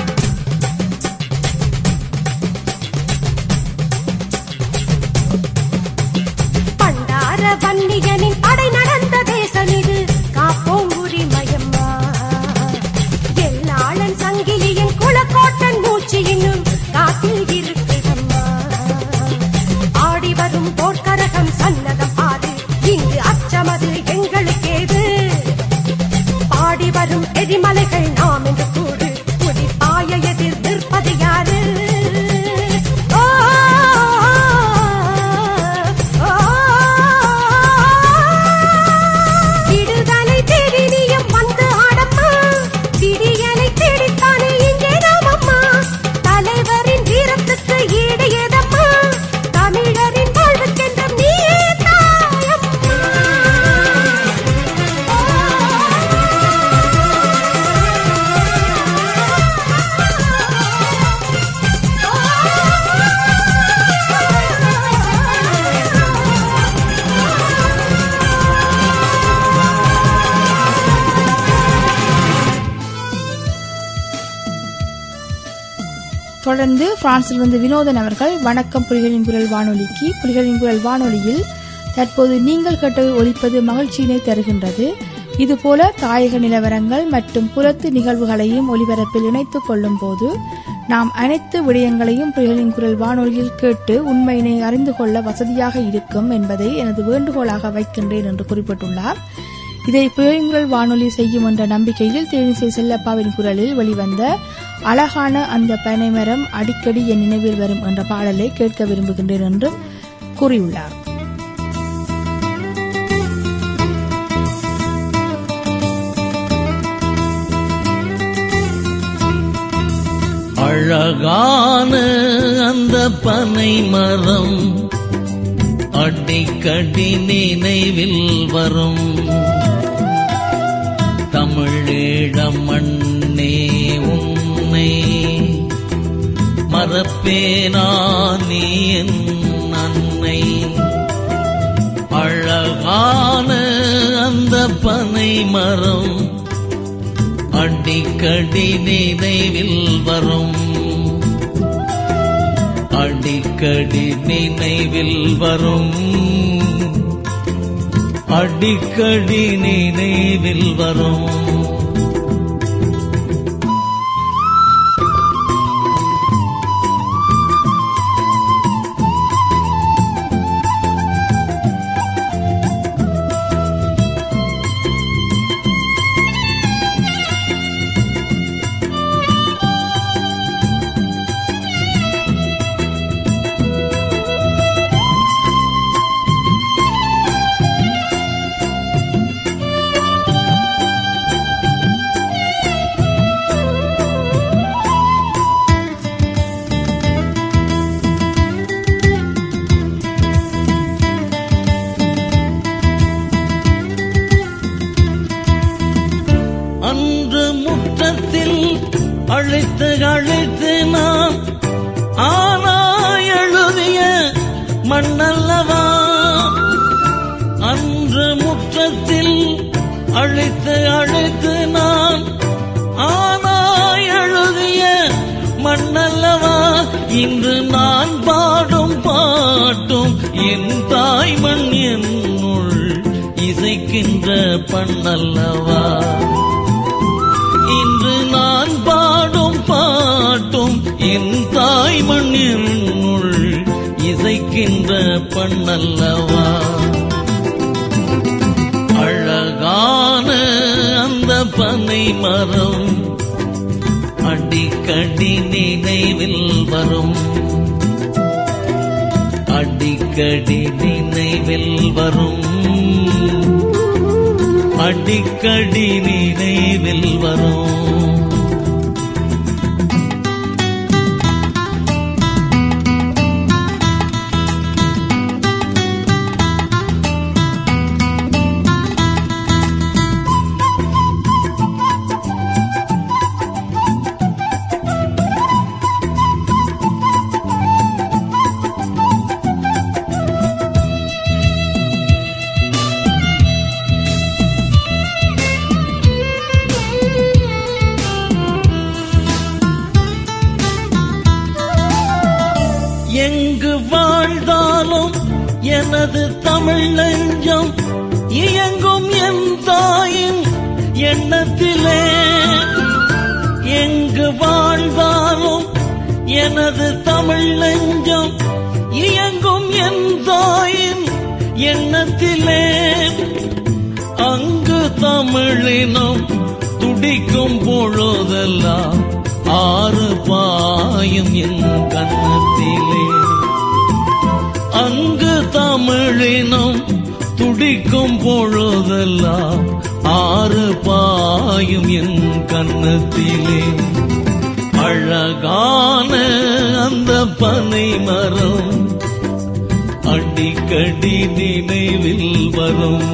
பண்டார வன்னியனின் படை நடந்த தேசம் இது காப்போம் உரிமயம்மா எல்லாளன் சங்கிலியின் குலக்கோட்டன் மூச்சு இன்னும் காட்டில் இருக்குதம்மா ஆடி வரும் போர்க்கரகம் சன்னதம் பாரு இங்கு அச்சமது எங்களுக்கேது பாடி வரும் எரிமலைகள் நாம் என்று கூறு புலி பாய எதிர் நிற்பது யாரு ஓ, ஓ, விடுதலை தேடி நீயும் வந்து ஆடம்மா விடியலை தேடித்தானே இங்கே நாமம்மா தலைவரின் வீரத்துக்கு ஈடு ஏதம்மா தமிழரின் வாழ்வுக்கென்றும் நீயே தாயம்மா
தொடர்ந்து பிரான்சிலிருந்து வினோதன் அவர்கள் வணக்கம் புலிகளின் குரல் வானொலிக்கு புலிகளின் குரல் வானொலியில் தற்போது நீங்கள் கேட்டது ஒலிப்பது மகிழ்ச்சியினை தருகின்றது இதுபோல தாயக நிலவரங்கள் மற்றும் புலத்து நிகழ்வுகளையும் ஒலிபரப்பில் இணைத்துக் கொள்ளும் போது நாம் அனைத்து விடயங்களையும் புயலின் குரல் வானொலியில் கேட்டு உண்மையினை அறிந்து கொள்ள வசதியாக இருக்கும் என்பதை எனது வேண்டுகோளாக வைக்கின்றேன் என்று குறிப்பிட்டுள்ளார் இதை புயலின்குரல் வானொலி செய்யும் என்ற நம்பிக்கையில் தேனிசை செல்லப்பாவின் குரலில் வெளிவந்த அழகான அந்த பனைமரம் அடிக்கடி என் நினைவில் வரும் என்ற பாடலை கேட்க விரும்புகின்றேன் என்றும் கூறியுள்ளார்
அழகான அந்த பனை மரம் அடிக்கடி நினைவில் வரும் தமிழீழம் மண்ணே உன்னை மறப்பேனா நீ என் அன்னை அழகான அந்த பனை மரம் அடிக்கடி நினைவில் வரும் அடிக்கடி நினைவில் வரும் அடிக்கடி நினைவில் வரும் அன்று முற்றத்தில் அழைத்து அழைத்து நாம் ஆனா எழுதிய மண்ணல்லவா அன்று முற்றத்தில் அழைத்து அழைத்து நாம் ஆனா எழுதிய மண்ணல்லவா இன்று நான் பாடும் பாட்டும் என் தாய் மண் என்னுள் இசைக்கின்ற பண்ணல்லவா இன்று நான் பாடும் பாட்டும் என் தாய் மண்ணினுள் இசைக்கின்ற பண்ணல்லவா அழகான அந்த பனை மரம் அடிக்கடி நினைவில் வரும் அடிக்கடி நினைவில் வரும் அடிக்கடி நினைவில் வரும் எங்கு வாழ்ந்தாலும் எனது தமிழ் நெஞ்சம் இயங்கும் என் தாயின் எண்ணத்திலே எங்கு வாழ்ந்தாலும் எனது தமிழ் நெஞ்சம் இயங்கும் என் தாயின் எண்ணத்திலே அங்கு தமிழினம் துடிக்கும் பொழுதெல்லாம் ஆறு பாயும் என் கன்னத்திலே அங்கு தமிழினம் துடிக்கும் பொழுதெல்லாம் ஆறு பாயும் என் கன்னத்திலே அழகான அந்த பனை மரம் அடிக்கடி நினைவில் வரும்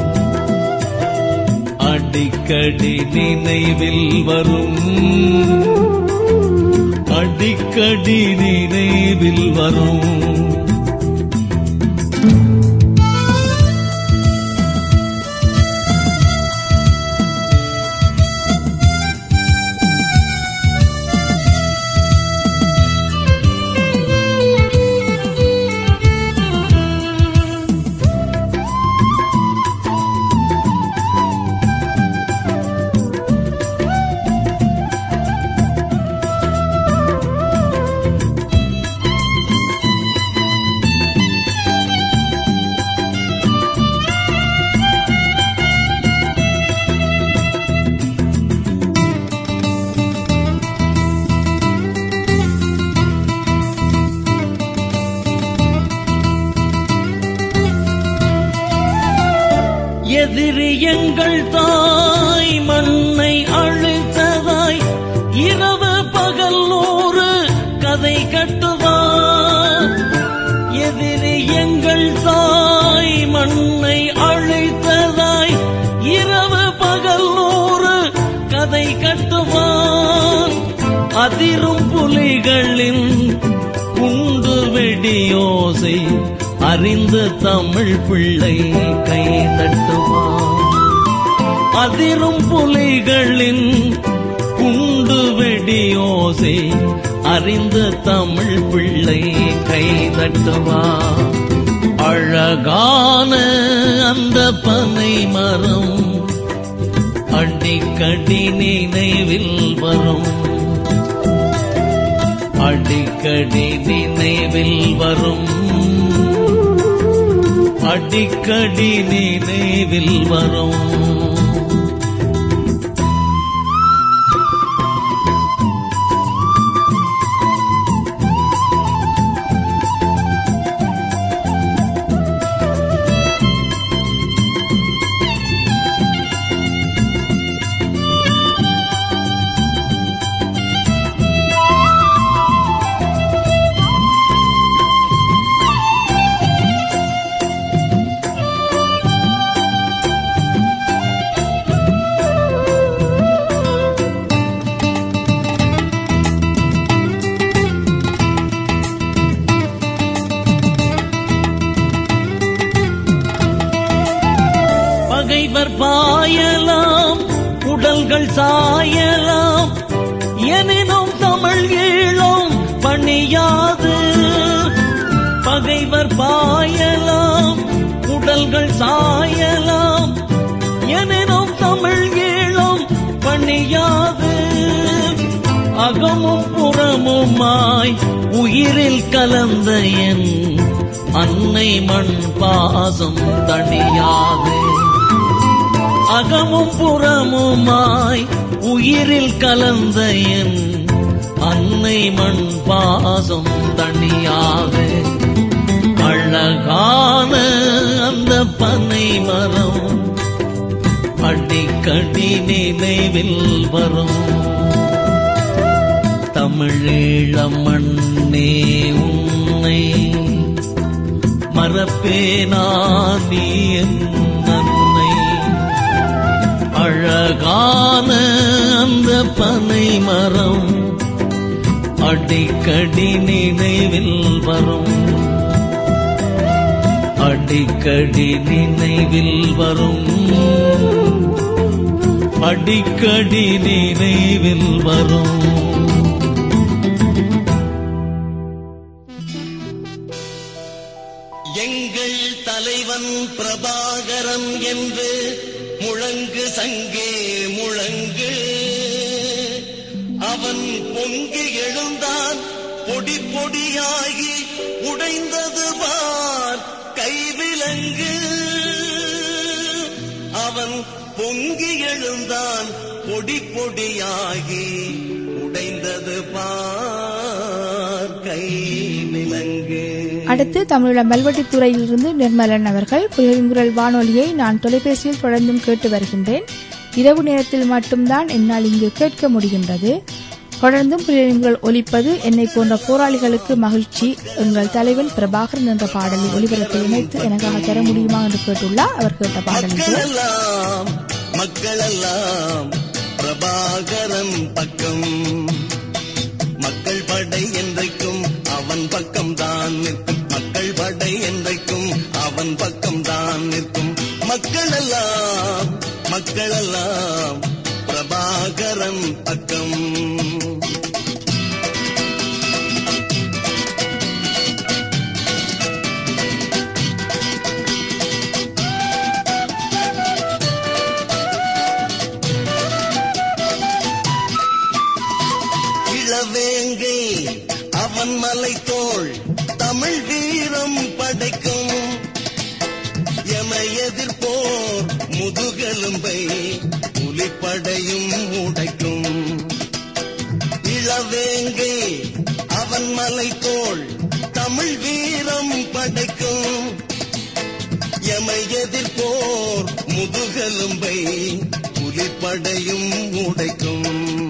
அடிக்கடி நினைவில் வரும் அடிக்கடி நினைவில் வரும் எதிரி எங்கள் தாய் மண்ணை அழித்ததாய் இரவு பகல் நூறு கதை கட்டுவார் எதிரி எங்கள் தாய் மண்ணை அழித்ததாய் இரவு பகல் நூறு கதை கட்டுவான் அதிரும் புலிகளின் குண்டு வெடியோசை அறிந்த தமிழ் பிள்ளை கை தட்டுவான் அதிரும் புலிகளின் குண்டு வெடியோசை அறிந்த தமிழ் பிள்ளை கை தட்டுவான் அழகான அந்த பனை மரம் அடிக்கடி நினைவில் வரும் அடிக்கடி நினைவில் வரும் அடிக்கடி நினைவில் வரும் பகைவர் பாயலாம் உடல்கள் சாயலாம் எனினும் தமிழ் ஈழம் பணியாது பகைவர் பாயலாம் உடல்கள் சாயலாம் எனினும் தமிழ் ஈழம் பணியாது அகமும் புறமுமாய் உயிரில் கலந்த என் அன்னை மண் பாசம் தணியாது அகமும் புறமுமாய் உயிரில் கலந்த என் அன்னை மண் பாசம் தணியாது அழகான அந்த பனை மரம் அடிக்கடி நினைவில் வரும் தமிழீழம் மண்ணே உன்னை மறப்பேனா நீ என் நன்மை அழகான அந்த பனை மரம் அடிக்கடி நினைவில் வரும் அடிக்கடி நினைவில் வரும் அடிக்கடி நினைவில் வரும்
எங்கள் தலைவன் பிரபாகரன் என்று முழங்கு சங்கே முழங்கு அவன் பொங்கி எழுந்தான் பொடி பொடியாகி உடைந்தது பார் கைவிலங்கு அவன் பொங்கி எழுந்தான் பொடி பொடியாகி உடைந்தது பார் கைவிலங்கு
அடுத்து தமிழீழம் மல்வெட்டித்துறையிலிருந்து நிர்மலன் அவர்கள் புயங்குரல் வானொலியை நான் தொலைபேசியில் தொடர்ந்தும் கேட்டு வருகின்றேன் இரவு நேரத்தில் மட்டும்தான் என்னால் இங்கு கேட்க முடிகின்றது தொடர்ந்தும் புயங்குரல் ஒலிப்பது என்னை போன்ற போராளிகளுக்கு மகிழ்ச்சி எங்கள் தலைவன் பிரபாகரன் என்ற பாடலை ஒலிபரப்பை இணைத்து எனக்காக தர முடியுமா என்று கேட்டுள்ளார் அவர் கேட்ட பாடல் இது.
மக்களெல்லாம் மக்களெல்லாம் பிரபாகரன் பக்கம் மக்கள் படை என்றைக்கும் அவன் பக்கம் தான் நிற்கும் மக்கள் படை என்றைக்கும் அவன் பக்கம் தான் நிற்கும் மக்களெல்லாம் மக்களெல்லாம் பிரபாகரன் பக்கம் இளவேங்கை அவன் மலைத்தோள் தமிழ் வீரம் படைக்கும் எம எதிர்ப்போர் முதுகெலும்பை புலிப்படையும் உடைக்கும் இளவேங்கை அவன் மலைத்தோள் தமிழ் வீரம் படைக்கும் எமை எதிர்ப்போர் முதுகெலும்பை புலிப்படையும் உடைக்கும்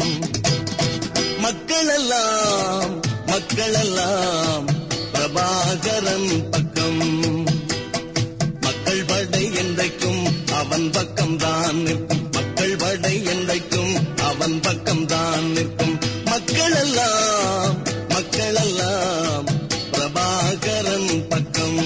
மக்களெல்லாம் மக்களெல்லாம் பிரபாகரன் பக்கம் மக்கள் படை என்றைக்கும் அவன் பக்கம்தான் நிற்கும் மக்கள் படை என்றைக்கும் அவன் பக்கம்தான் நிற்கும் மக்களெல்லாம் மக்களெல்லாம் பிரபாகரன் பக்கம்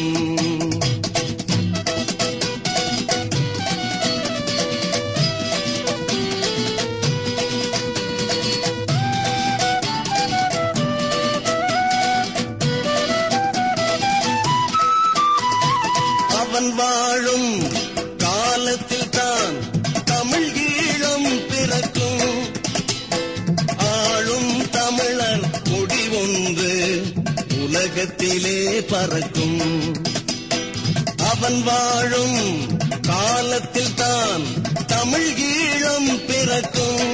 அவன் வாழும் காலத்தில் தான் தமிழ் ஈழம் பிறக்கும் ஆளும் தமிழர் முடிவொன்று உலகத்திலே பறக்கும் அவன் வாழும் காலத்தில் தான் தமிழ் ஈழம் பிறக்கும்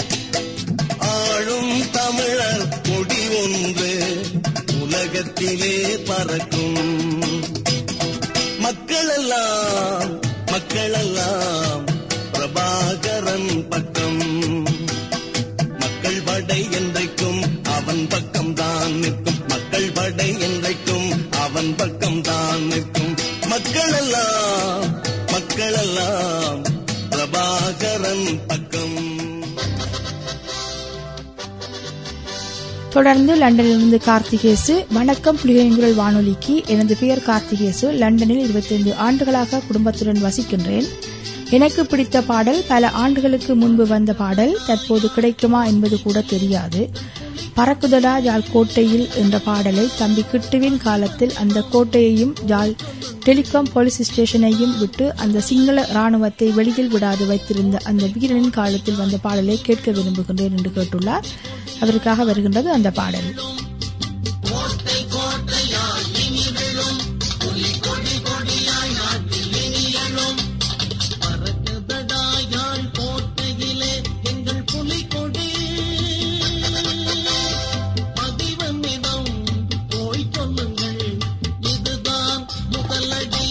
ஆளும் தமிழர் கொடி ஒன்று உலகத்திலே பறக்கும் மக்களெல்லாம் மக்களெல்லாம் பிரபாகரன் பக்கம் மக்கள் படை என்றைக்கும் அவன் பக்கம் தான் நிற்கும் மக்கள் படை என்றைக்கும் அவன் பக்கம் தான் நிற்கும் மக்களெல்லாம் மக்களெல்லாம் பிரபாகரன் பக்கம்
தொடர்ந்து லண்டனிலிருந்து கார்த்திகேசு வணக்கம் புலிகளின் குரல் வானொலிக்கு எனது பெயர் கார்த்திகேசு லண்டனில் 25 ஆண்டுகளாக குடும்பத்துடன் வசிக்கின்றேன் எனக்கு பிடித்த பாடல் பல ஆண்டுகளுக்கு முன்பு வந்த பாடல் தற்போது கிடைக்குமா என்பது கூட தெரியாது பறக்குதடா ஜாழ் கோட்டையில் என்ற பாடலை தம்பி கிட்டுவின் காலத்தில் அந்த கோட்டையையும் ஜாழ் டெலிகாம் போலீஸ் ஸ்டேஷனையும் விட்டு அந்த சிங்கள ராணுவத்தை வெளியில் விடாது வைத்திருந்த அந்த வீரனின் காலத்தில் வந்த பாடலை கேட்க விரும்புகின்றேன் என்று கேட்டுள்ளார் அவருக்காக வருகின்றது அந்த பாடல்
பறக்குதடாயாள் கோட்டையிலே எங்கள் புலிகொடி பதிவனிடம் போய் சொல்லுங்கள் இதுதான் முதலடி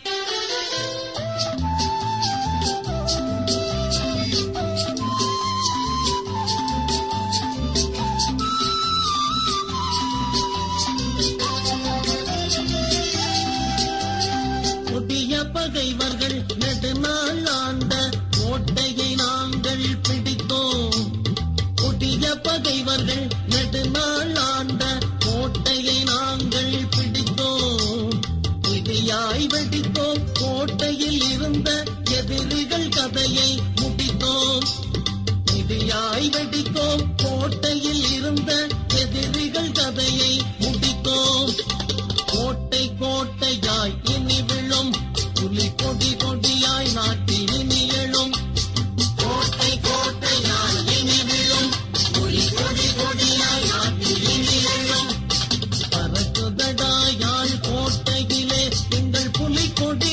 புதிய பகைவர்கள் நெடுநாள் ஆண்ட கோட்டையை நாங்கள் பிடித்தோம் புதிய பகைவர்கள் நெடுநாள் ஆண்ட கோட்டையை நாங்கள் பிடித்தோம் இடியாய் வெடித்தோம் கோட்டையில் இருந்த எதிரிகள் கதையை முடித்தோம் இடியாய் வெடித்தோம் கோட்டையில் இருந்த எதிரிகள் கதையை முடித்தோம் கோட்டை கோட்டையாய் இனி விழும் புலி கொடி கொடியாய் நாட்டில் இனி எழும் கோட்டை கோட்டையாய் இனி விழும் புலி கொடி கொடியாய் நாட்டில் இனி எழும் பறக்குதடாயாள் கோட்டையிலே எங்கள் புலி கொடி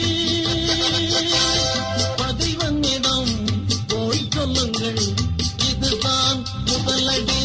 பதிவன்னிடம் போய் சொல்லுங்கள் இதுதான் முதலடி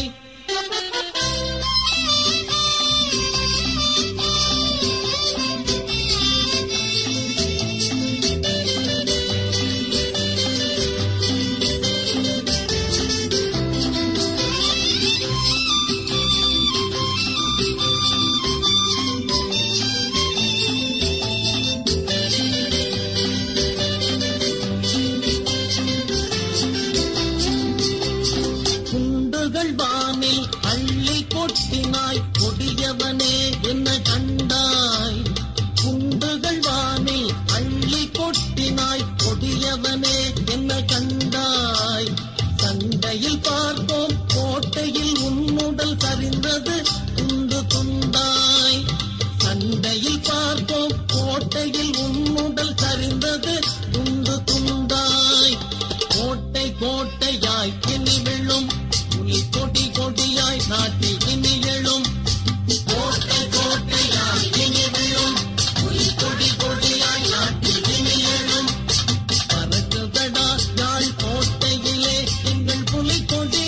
குண்டுகள் வானில் அள்ளி கொட்டினாய் கொடியவனே என்ன கண்டாய் குண்டுகள் வானில் அள்ளி கொட்டினாய் கொடியவனே என்ன கண்டாய் சண்டையில் பார்த்தோம் கோட்டையில் உன்னுடல் சரிந்தது துண்டு துண்டாய் சண்டையில் பார்த்தோம் கோட்டையில் உன்னுடல் சரிந்தது துண்டு துண்டாய் கோட்டை கோட்டையாய் இனி விழும் புலி கொடி கொடியாய் நாட்டில் இனி எழும் கோட்டை கோட்டையாய் இனி விழும் புலி கொடி கொடியாய் நாட்டில் இனி எழும் பறக்குதடா யாழ் கோட்டையிலே எங்கள் புலி கொடி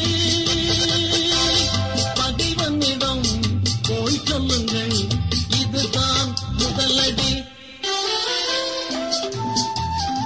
பகைவனிடம் போய் சொல்லுங்கள் இதுதான் முதலடி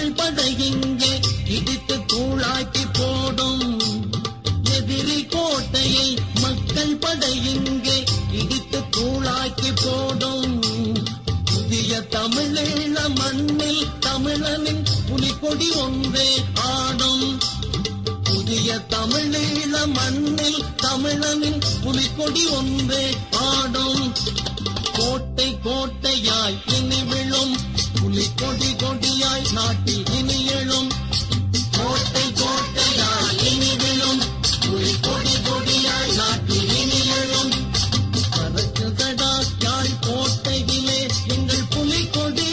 மக்கள் படை இங்கே இடித்து தூளாக்கி போடும் எதிரி கோட்டையை மக்கள் படை இங்கே இடித்து தூளாக்கி போடும் புதிய தமிழீழ மண்ணில் தமிழனின் புலிகொடி ஒன்றே ஆடும் புதிய தமிழீழ மண்ணில் தமிழனின் புலிகொடி ஒன்றே ஆடும் கோட்டை கோட்டையாய் இனி விழும் புலிகொடி கொடியாய் நாட்டில் இனி எழும் கோட்டை கோட்டையாய் இனி விழும் புலிகொடி கொடியாய் நாட்டில் இனி எழும் பறக்குதடா யாழ் கோட்டையிலே எங்கள் புலிகொடி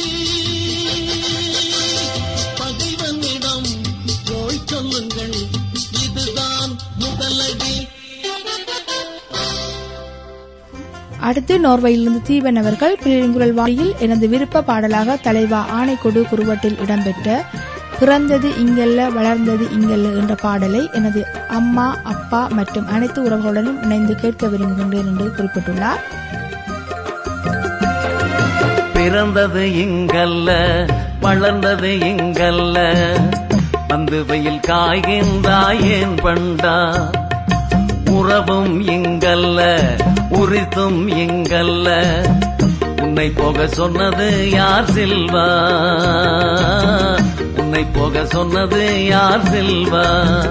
பகைவனிடம் போய் சொல்லுங்கள் இதுதான் முதலடி
அடுத்து நோர்வையிலிருந்து தீபன் அவர்கள் பிரிங்குரல் வாரியில் எனது விருப்ப பாடலாக தலைவா ஆணைக்கொடு குருவட்டில் இடம்பெற்ற பிறந்தது இங்கல்ல வளர்ந்தது இங்கல்ல என்ற பாடலை எனது அம்மா அப்பா மற்றும் அனைத்து உறவுகளுடனும் இணைந்து கேட்க விரும்புகின்றேன் என்று குறிப்பிட்டுள்ளார்
பிறந்தது இங்கல்ல வளர்ந்தது இங்கல்ல வந்து வெயில் காய்கின்றாய் ஏன் பண்டா உறவும் இங்கல்ல உரித்தும் இங்கல்ல உன்னை போக சொன்னது யார் செல்வா உன்னை போக சொன்னது யார் செல்வா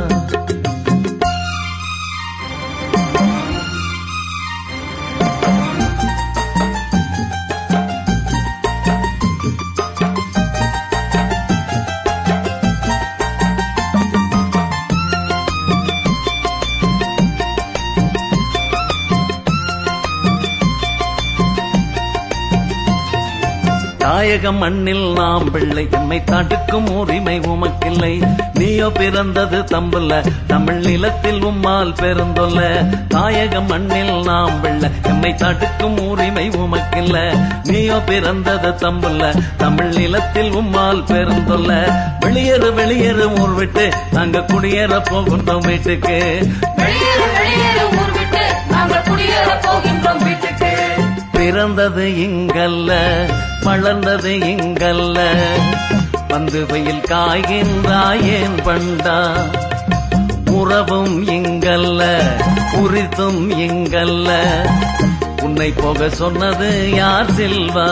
தாயக மண்ணில் நாம் பிள்ளை எம்மை தடுக்கும் உரிமை உமக்கில்லை நீயோ பிறந்தது தம்புல தமிழ் நிலத்தில் உம்மால் பெருந்தொல்ல தாயக மண்ணில் நாம் பிள்ளை எம்மை தடுக்கும் உரிமை உமக்கில்ல நீயோ பிறந்தது தம்புல தமிழ் நிலத்தில் உம்மால் பெருந்தொல்ல வெளியேறு வெளியேறு ஊர் விட்டு நாங்க குடியேற போகின்றோம் வீட்டுக்கு
வெளியேறு வெளியேறு ஊர் விட்டு நாங்கள் குடியேற போகின்றோம் வீட்டுக்கு
பிறந்தது இங்கல்ல வளர்ந்தது இங்கல்ல வந்து வெயில் காய்கின்றாய் ஏன் பண்டா உறவும் இங்கல்ல உரித்தும் இங்கல்ல உன்னை போக சொன்னது யார் செல்வா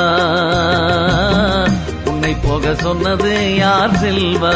உன்னை போக சொன்னது யார் செல்வா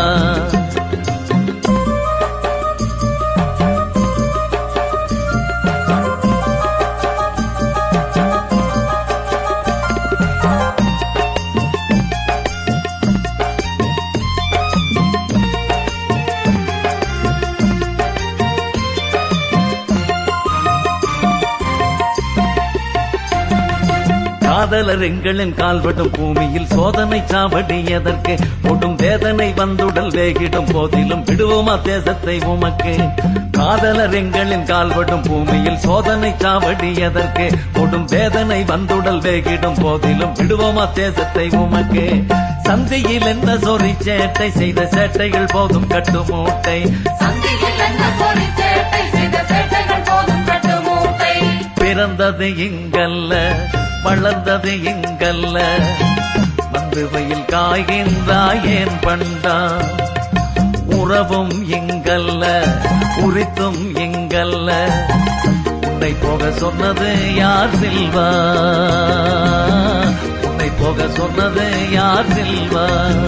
காதலர் எங்களின் கால்படும் பூமியில் சோதனை சாவடி எதற்கு கொடும் வேதனை வந்துடல் வேகிடும் போதிலும் விடுவோமா தேசத்தை உமக்கு காதலர் எங்களின் கால்படும் பூமியில் சோதனை சாவடி எதற்கு கொடும் வேதனை வந்துடல் வேகிடும் போதிலும் விடுவோமா தேசத்தை உமக்கு சந்தையில் என்ன சொறி சேட்டை செய்த சேட்டைகள் போதும் கட்டு மூட்டை
சந்தியில் என்ன சொல்லி சேட்டை செய்த சேட்டைகள் போதும் கட்டு மூட்டை
பிறந்தது இங்கல்ல வளர்ந்தது இங்கல்ல வந்து வெயில் காய்கின்றாய் ஏன் பண்டா உறவும் இங்கல்ல உரித்தும் இங்கல்ல உன்னை போக சொன்னது யார் செல்வா உன்னை போக சொன்னது யார் செல்வா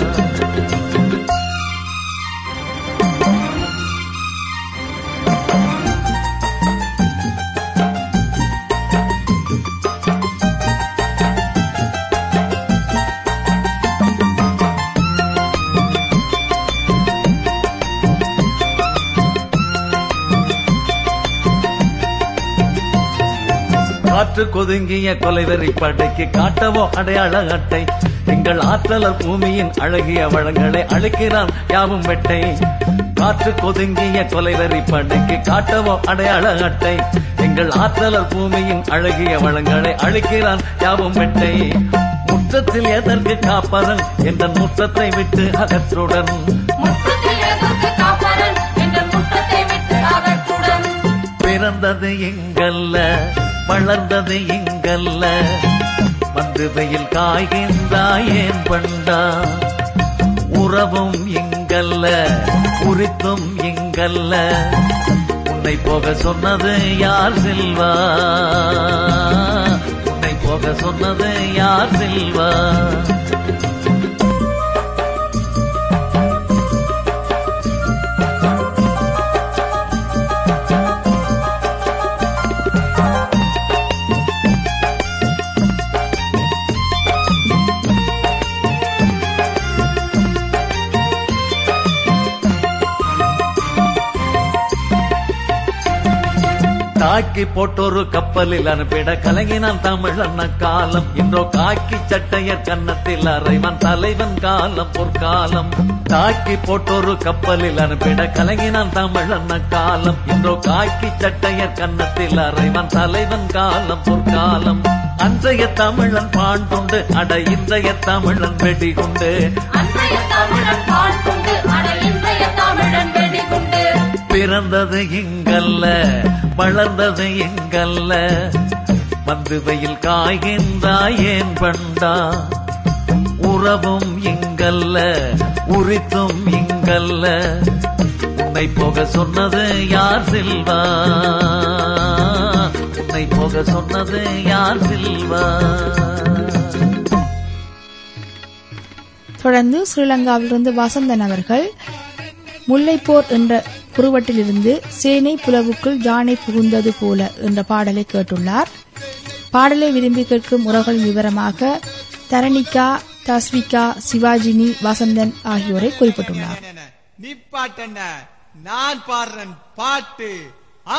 காற்று கொதுங்கிய கொலைவெறி படைக்கு காட்டவோ அடையாள அட்டை எங்கள் ஆற்றலர் பூமியின் அழகிய வளங்களை அழிக்கிறான் யாவும் வெட்டை காற்று கொதுங்கிய கொலைவெறி படைக்கு காட்டவோ அடையாள அட்டை எங்கள் ஆற்றலர் பூமியின் அழகிய வளங்களை அழிக்கிறான் யாவும் வெட்டை முற்றத்தில் எதற்கு காப்பரன் என்ற முற்றத்தை விட்டு அகற்றுடன்
முற்றத்தில் எதற்கு காப்பரன் என்ற முற்றத்தை விட்டு அகற்றுடன்
பிறந்தது இங்கல்ல வளர்ந்தது இங்கல்ல வந்து வெயில் காய்கின்றாய் ஏன் பண்டா உறவும் இங்கல்ல உரித்தும் இங்கல்ல உன்னை போக சொன்னது யார் செல்வா உன்னை போக சொன்னது யார் செல்வா தாக்கி போட்டொரு கப்பலில் அனுப்பிட கலங்கினான் தமிழ் அண்ண காலம் இன்றோ காக்கி சட்டையர் கன்னத்தில் அறைவன் தலைவன் காலம் பொற்காலம் தாக்கி போட்டொரு கப்பலில் அனுப்பிட கலங்கினான் தமிழ் அண்ண காலம் இன்றோ காக்கி சட்டையர் கன்னத்தில் அறைவன் தலைவன் காலம் பொற்காலம் அன்றைய தமிழன் பாண்டுண்டு அட இன்றைய தமிழன் வெடிகுண்டு
அன்றைய தமிழன் பால் கொண்டு அட இன்றைய தமிழன் வெடிகுண்டு
பிறந்தது இங்கல்ல வளர்ந்தது இங்கல்ல வந்து வெயில் காய்கின்றாய் ஏன் பண்டா உறவும் இங்கல்ல உரித்தும் இங்கல்ல உன்னை போக சொன்னது யார் செல்வா உன்னை போக சொன்னது யார் செல்வா
தொடர்ந்து ஸ்ரீலங்காவிலிருந்து வசந்தன் அவர்கள் முல்லைப்போர் என்ற குறுவட்டிலிருந்து சேனை புலவுக்குள் யானை புகுந்தது போல என்ற பாடலை கேட்டுள்ளார் பாடலை விரும்பி கேட்கும் உறவுகளின் விவரமாக தரணிகா தஸ்விகா சிவாஜினி வசந்தன் ஆகியோரை குறிப்பிட்டுள்ளார்
நிப்பாட்டண்ண நான் பாடுறேன் பாட்டு ஆ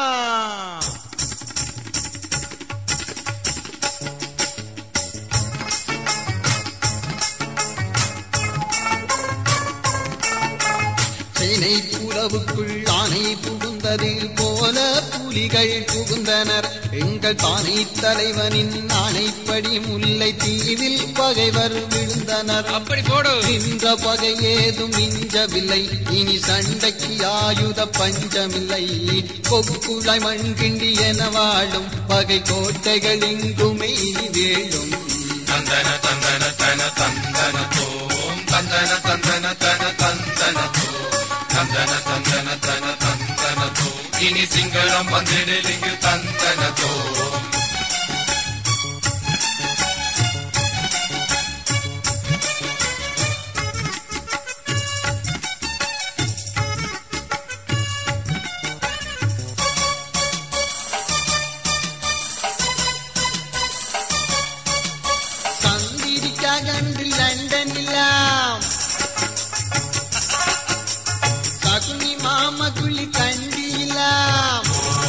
சேனை புலவுக்குள் ஆனை புகுந்தது போல புலிகள் புகுந்தனர் எங்கள் தானை தலைவனின் ஆணைப்படி முல்லை தீவில் பகைவர் விழுந்தனர் அப்படி போடு நின்ற பகை ஏதும் மிஞ்சவில்லை இனி சண்டைக்கு ஆயுத பஞ்சமில்லை கொக்குழாய் மண்கிண்டி என வாழும் பகை கோட்டைகள் இங்குமே இனி வேளும்
தந்தன தந்தன தன தந்தன தோம் தந்தன தந்தன தன தந்தன தோம் தந்தன தந்தன தன தந்தன தோம் இனி சிங்களம் வந்திடலிங்கு தந்தன தோம்
சந்திரிக்கா கண்டு லண்டனிலாம் சகுனி மாமகுளி கண்டிலாம்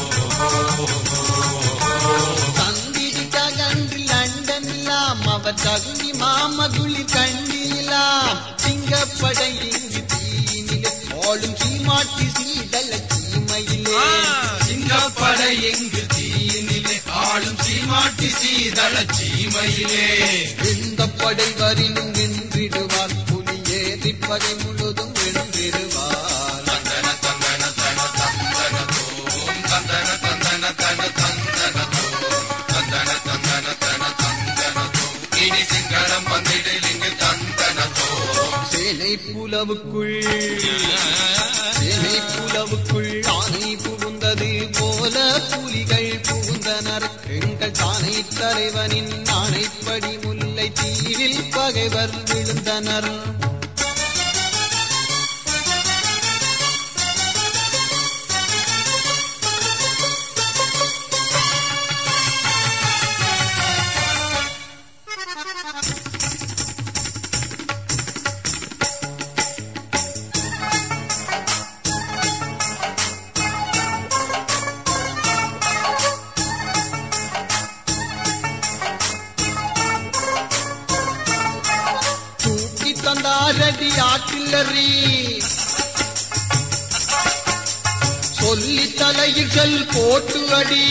சந்திரிக்கா கண்டு லண்டனிலாம் அவர் சகுனி மாமகுளி கண்டிலாம் சிங்கப்படை இங்கு தீனிலே ஆளும் சீமாட்டி சீதல சீமையிலே
சிங்கப்படை எங்கு தீயினிலே ஆளும் சீமாட்டி சீதள சீமையிலே
எந்த படை வரினும் நின்றிடுவார் புலி ஏறி பகை முழுதும் வென்றிடுவார்
தந்தன தந்தன தன தந்தன தோம் தந்தன தந்தன தன தந்தன தோம் தந்தன தந்தன தன தந்தன தோம் இனி சிங்களம் வந்திடலிங்கு தந்தன தோம்
சேனை புலவுக்குள் சேனை புலவுக்குள் ஆனை புகுந்தது போல புலிகள் புகுந்தனர் எங்கள் தானை தலைவனின் ஆணைப்படி முல்லை தீவில் பகைவர் விழுந்தனர் தூக்கி தந்தாரடி ஆட்டில்லறி சொல்லி தலையில் செல் போட்டு அடி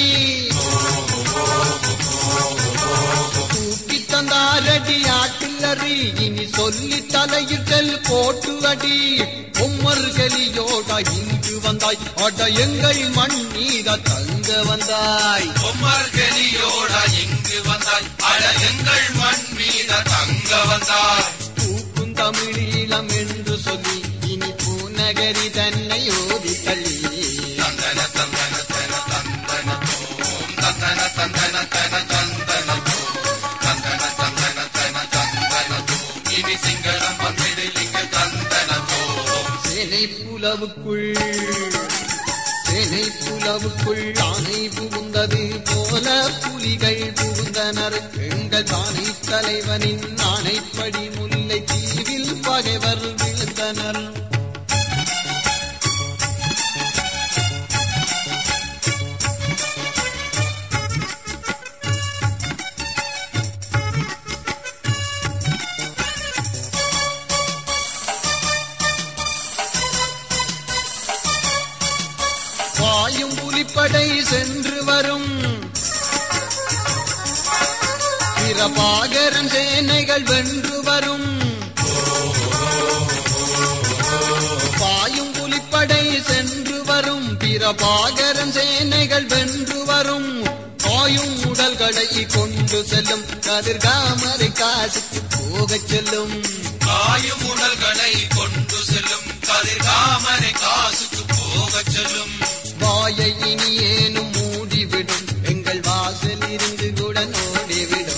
தூக்கி தந்தாரடி ஆட்டில்லறி இனி சொல்லி தலையில் செல் போட்டு அடி பொம்மர்களியோட இங்கு வந்தாய் அட எங்கள் மண் மீத தங்க வந்தாய்
பொம்மர்கலியோட இங்கு வந்தாய் அட எங்கள் மண் மீத தங்க வந்தாய்
பூக்கும் தமிழீழம்
இனி சிங்களம் வந்திடலிங்க தந்தனத்தோம்
சேனை புலவுக்குள் சேனை புலவுக்குள் ஆணை புகுந்தது போல புலிகள் புகுந்தனர் எங்கள் தானை தலைவனின் ஆணைப்படி முல்லை தீவில் பகைவர் விழுந்தனர் பாயும் புலிப்படை சென்று வரும் பிரபாகரன் சேனைகள் வென்று வரும் பாயும் புலிப்படை சென்று வரும் பிரபாகரன் சேனைகள் வென்று வரும் பாயும் உடல்களை கொண்டு செல்லும் கதிர்காமரை காசுக்கு போகச் செல்லும்
காயும் உடல்களை கொண்டு செல்லும் கதிர்காமரை காசுக்கு போகச் செல்லும்
வாயை இனி ஏனும் மூடிவிடும் எங்கள் வாசல் இருந்து கூட ஓடிவிடும்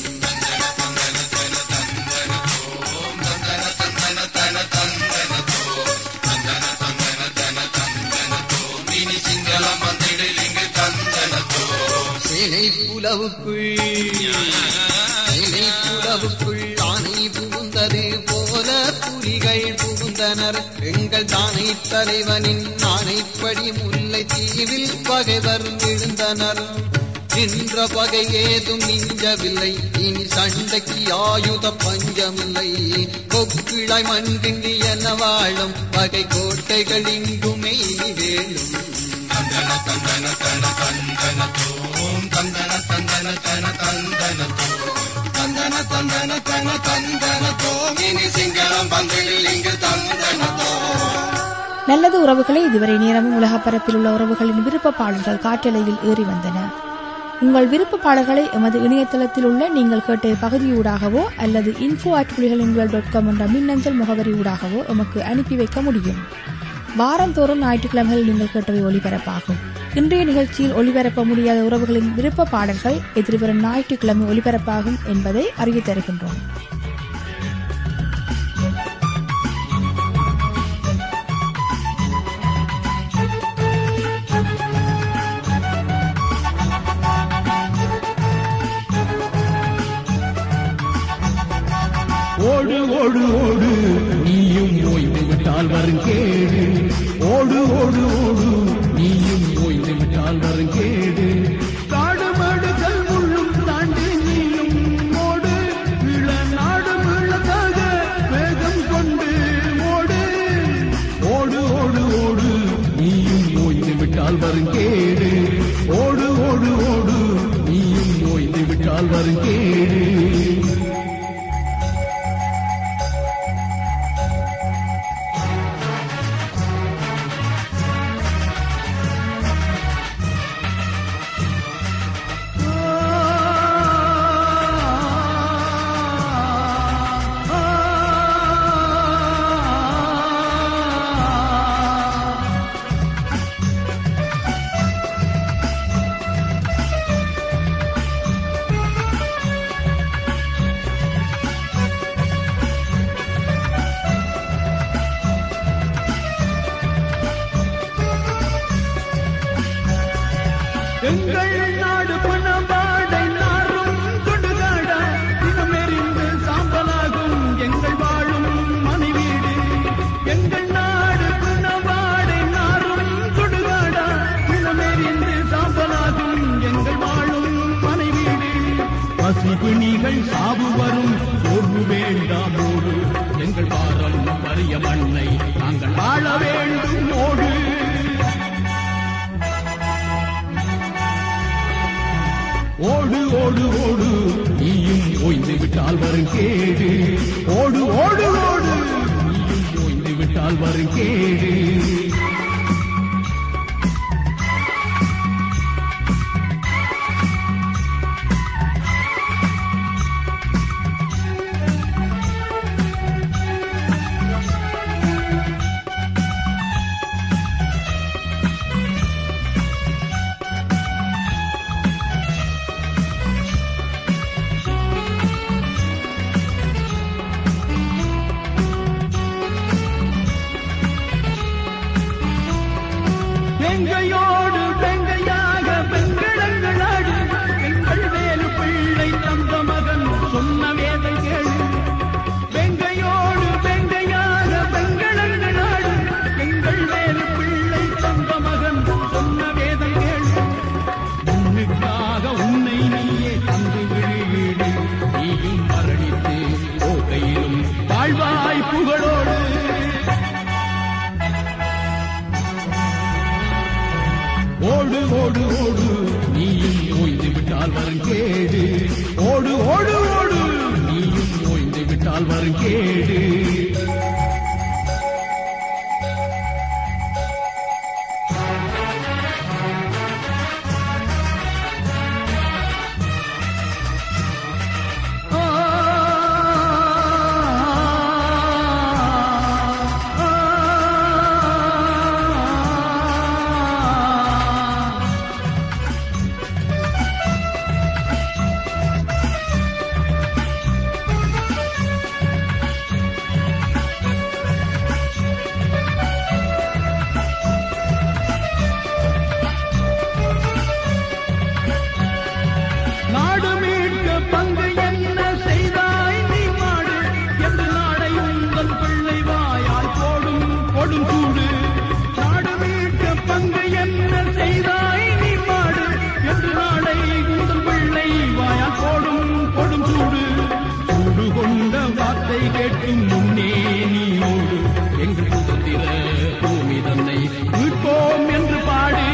இனி சிங்களம் வந்திடலிங்க தந்தனத்தோம்
சேனை புலவுக்குள் சேனை புலவுக்குள் ஆணை புகுந்தது போல புலிகள் புகுந்தனர் எங்கள் தானை தலைவனின் ஆணைப்படி முல்லை தீவில் பகைவர் விழுந்தனர் நின்ற பகை ஏதும் மிஞ்சவில்லை இனி சண்டைக்கு ஆயுத பஞ்சமில்லை கொக்கிழாய் மண்கின்றி என வாழும் பகை கோட்டைகள் இங்குமே இனி வேணும்
தந்தன தந்தன தன தந்தனத்தோம் தந்தன தந்தன தன தந்தனத்தோம் தந்தன தந்தன தன தந்தனத்தோம் இனி சிங்களம் வந்திடலிங்க தந்தனத்தோம்
நல்லது உறவுகளே இதுவரை நேரமும் உலகப் பரப்பில் உள்ள உறவுகளின் விருப்ப பாடல்கள் காற்றலையில் ஏறி வந்தன உங்கள் விருப்ப பாடல்களை எமது இணையதளத்தில் உள்ள நீங்கள் கேட்ட பகுதியூடாகவோ அல்லது இன்ஃபோ அட் டாட் காம் என்ற மின்னஞ்சல் முகவரி ஊடாகவோ எமக்கு அனுப்பி வைக்க முடியும் வாரந்தோறும் ஞாயிற்றுக்கிழமைகள் நீங்கள் கேட்டவை ஒலிபரப்பாகும் இன்றைய நிகழ்ச்சியில் ஒலிபரப்ப முடியாத உறவுகளின் விருப்ப பாடல்கள் எதிர்வரும் ஞாயிற்றுக்கிழமை ஒலிபரப்பாகும் என்பதை அறிவித் தருகின்றோம்
ஓடு ஓடு ஓடு நீயும் ஓய்ந்து விட்டால் வருங்கேடு ஓடு ஓடு ஓடு நீயும் ஓய்ந்து விட்டால் வருங்கேடு காடு மாடு கல் முள்ளும் தாண்டி நீயும் ஓடு இள நாடு உள்ளதாக வேகம் கொண்டு ஓடு ஓடு ஓடு ஓடு நீயும் ஓய்ந்து விட்டால் வருங்கேடு ஓடு ஓடு ஓடு நீயும் ஓய்ந்து விட்டால் வருங்கேடு எங்கள் நாடு பணபாடை நாரும் கொடுகாடா தினமெறிந்து சாம்பலாகும் எங்கள் வாழும் மனைவீடு எங்கள் நாடு பணபாடை நாரும் கொடுகாடா தினமெறிந்து சாம்பலாகும் எங்கள் வாழும் மனைவீடு பசிபிணிகள் சாவு வரும் ஒரு வேண்டாம் ஓடு எங்கள் பாரம் வறிய மண்ணை நாங்கள் வாழ வேண்டும் ஓடு ஓடு ஓடு ஓடு நீயும் ஓய்ந்து விட்டால் வரும் கேடு ஓடு ஓடு ஓடு நீயும் ஓய்ந்து விட்டால் வரும் கேடு புகழோடு ஓடு ஓடு ஓடு நீயும் ஓய்ந்து விட்டால் வரும் கேடு ஓடு ஓடு ஓடு நீயும் ஓய்ந்து விட்டால் வரும் கேடு நாடு மீட்க பங்கு என்ன செய்தாய் நீ மாடு என்று நாடை உங்கள் பிள்ளை வாயால் போடும் கொடும் சூடு நாடு மீட்க பங்கு என்ன செய்தாய் நீ மாடு என்று நாடை உங்கள் பிள்ளை வாயால் போடும் கொடும் சூடு சூடு கொண்ட வார்த்தை கேட்கும் முன்னே நீ ஓடு எங்கள் சுதந்திர பூமி தன்னை மீட்போம் என்று பாடு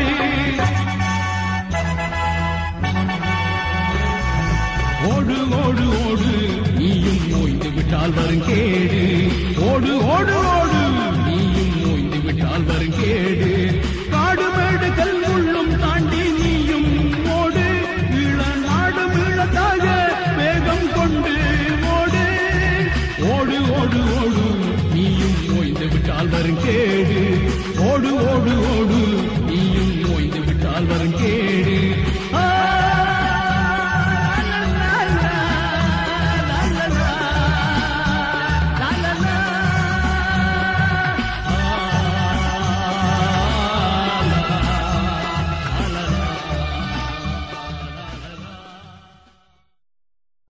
ஓடு ஓடு ஓடு நீயும் ஓய்ந்து விட்டால் வரும் கேடு ஓடு ஓடு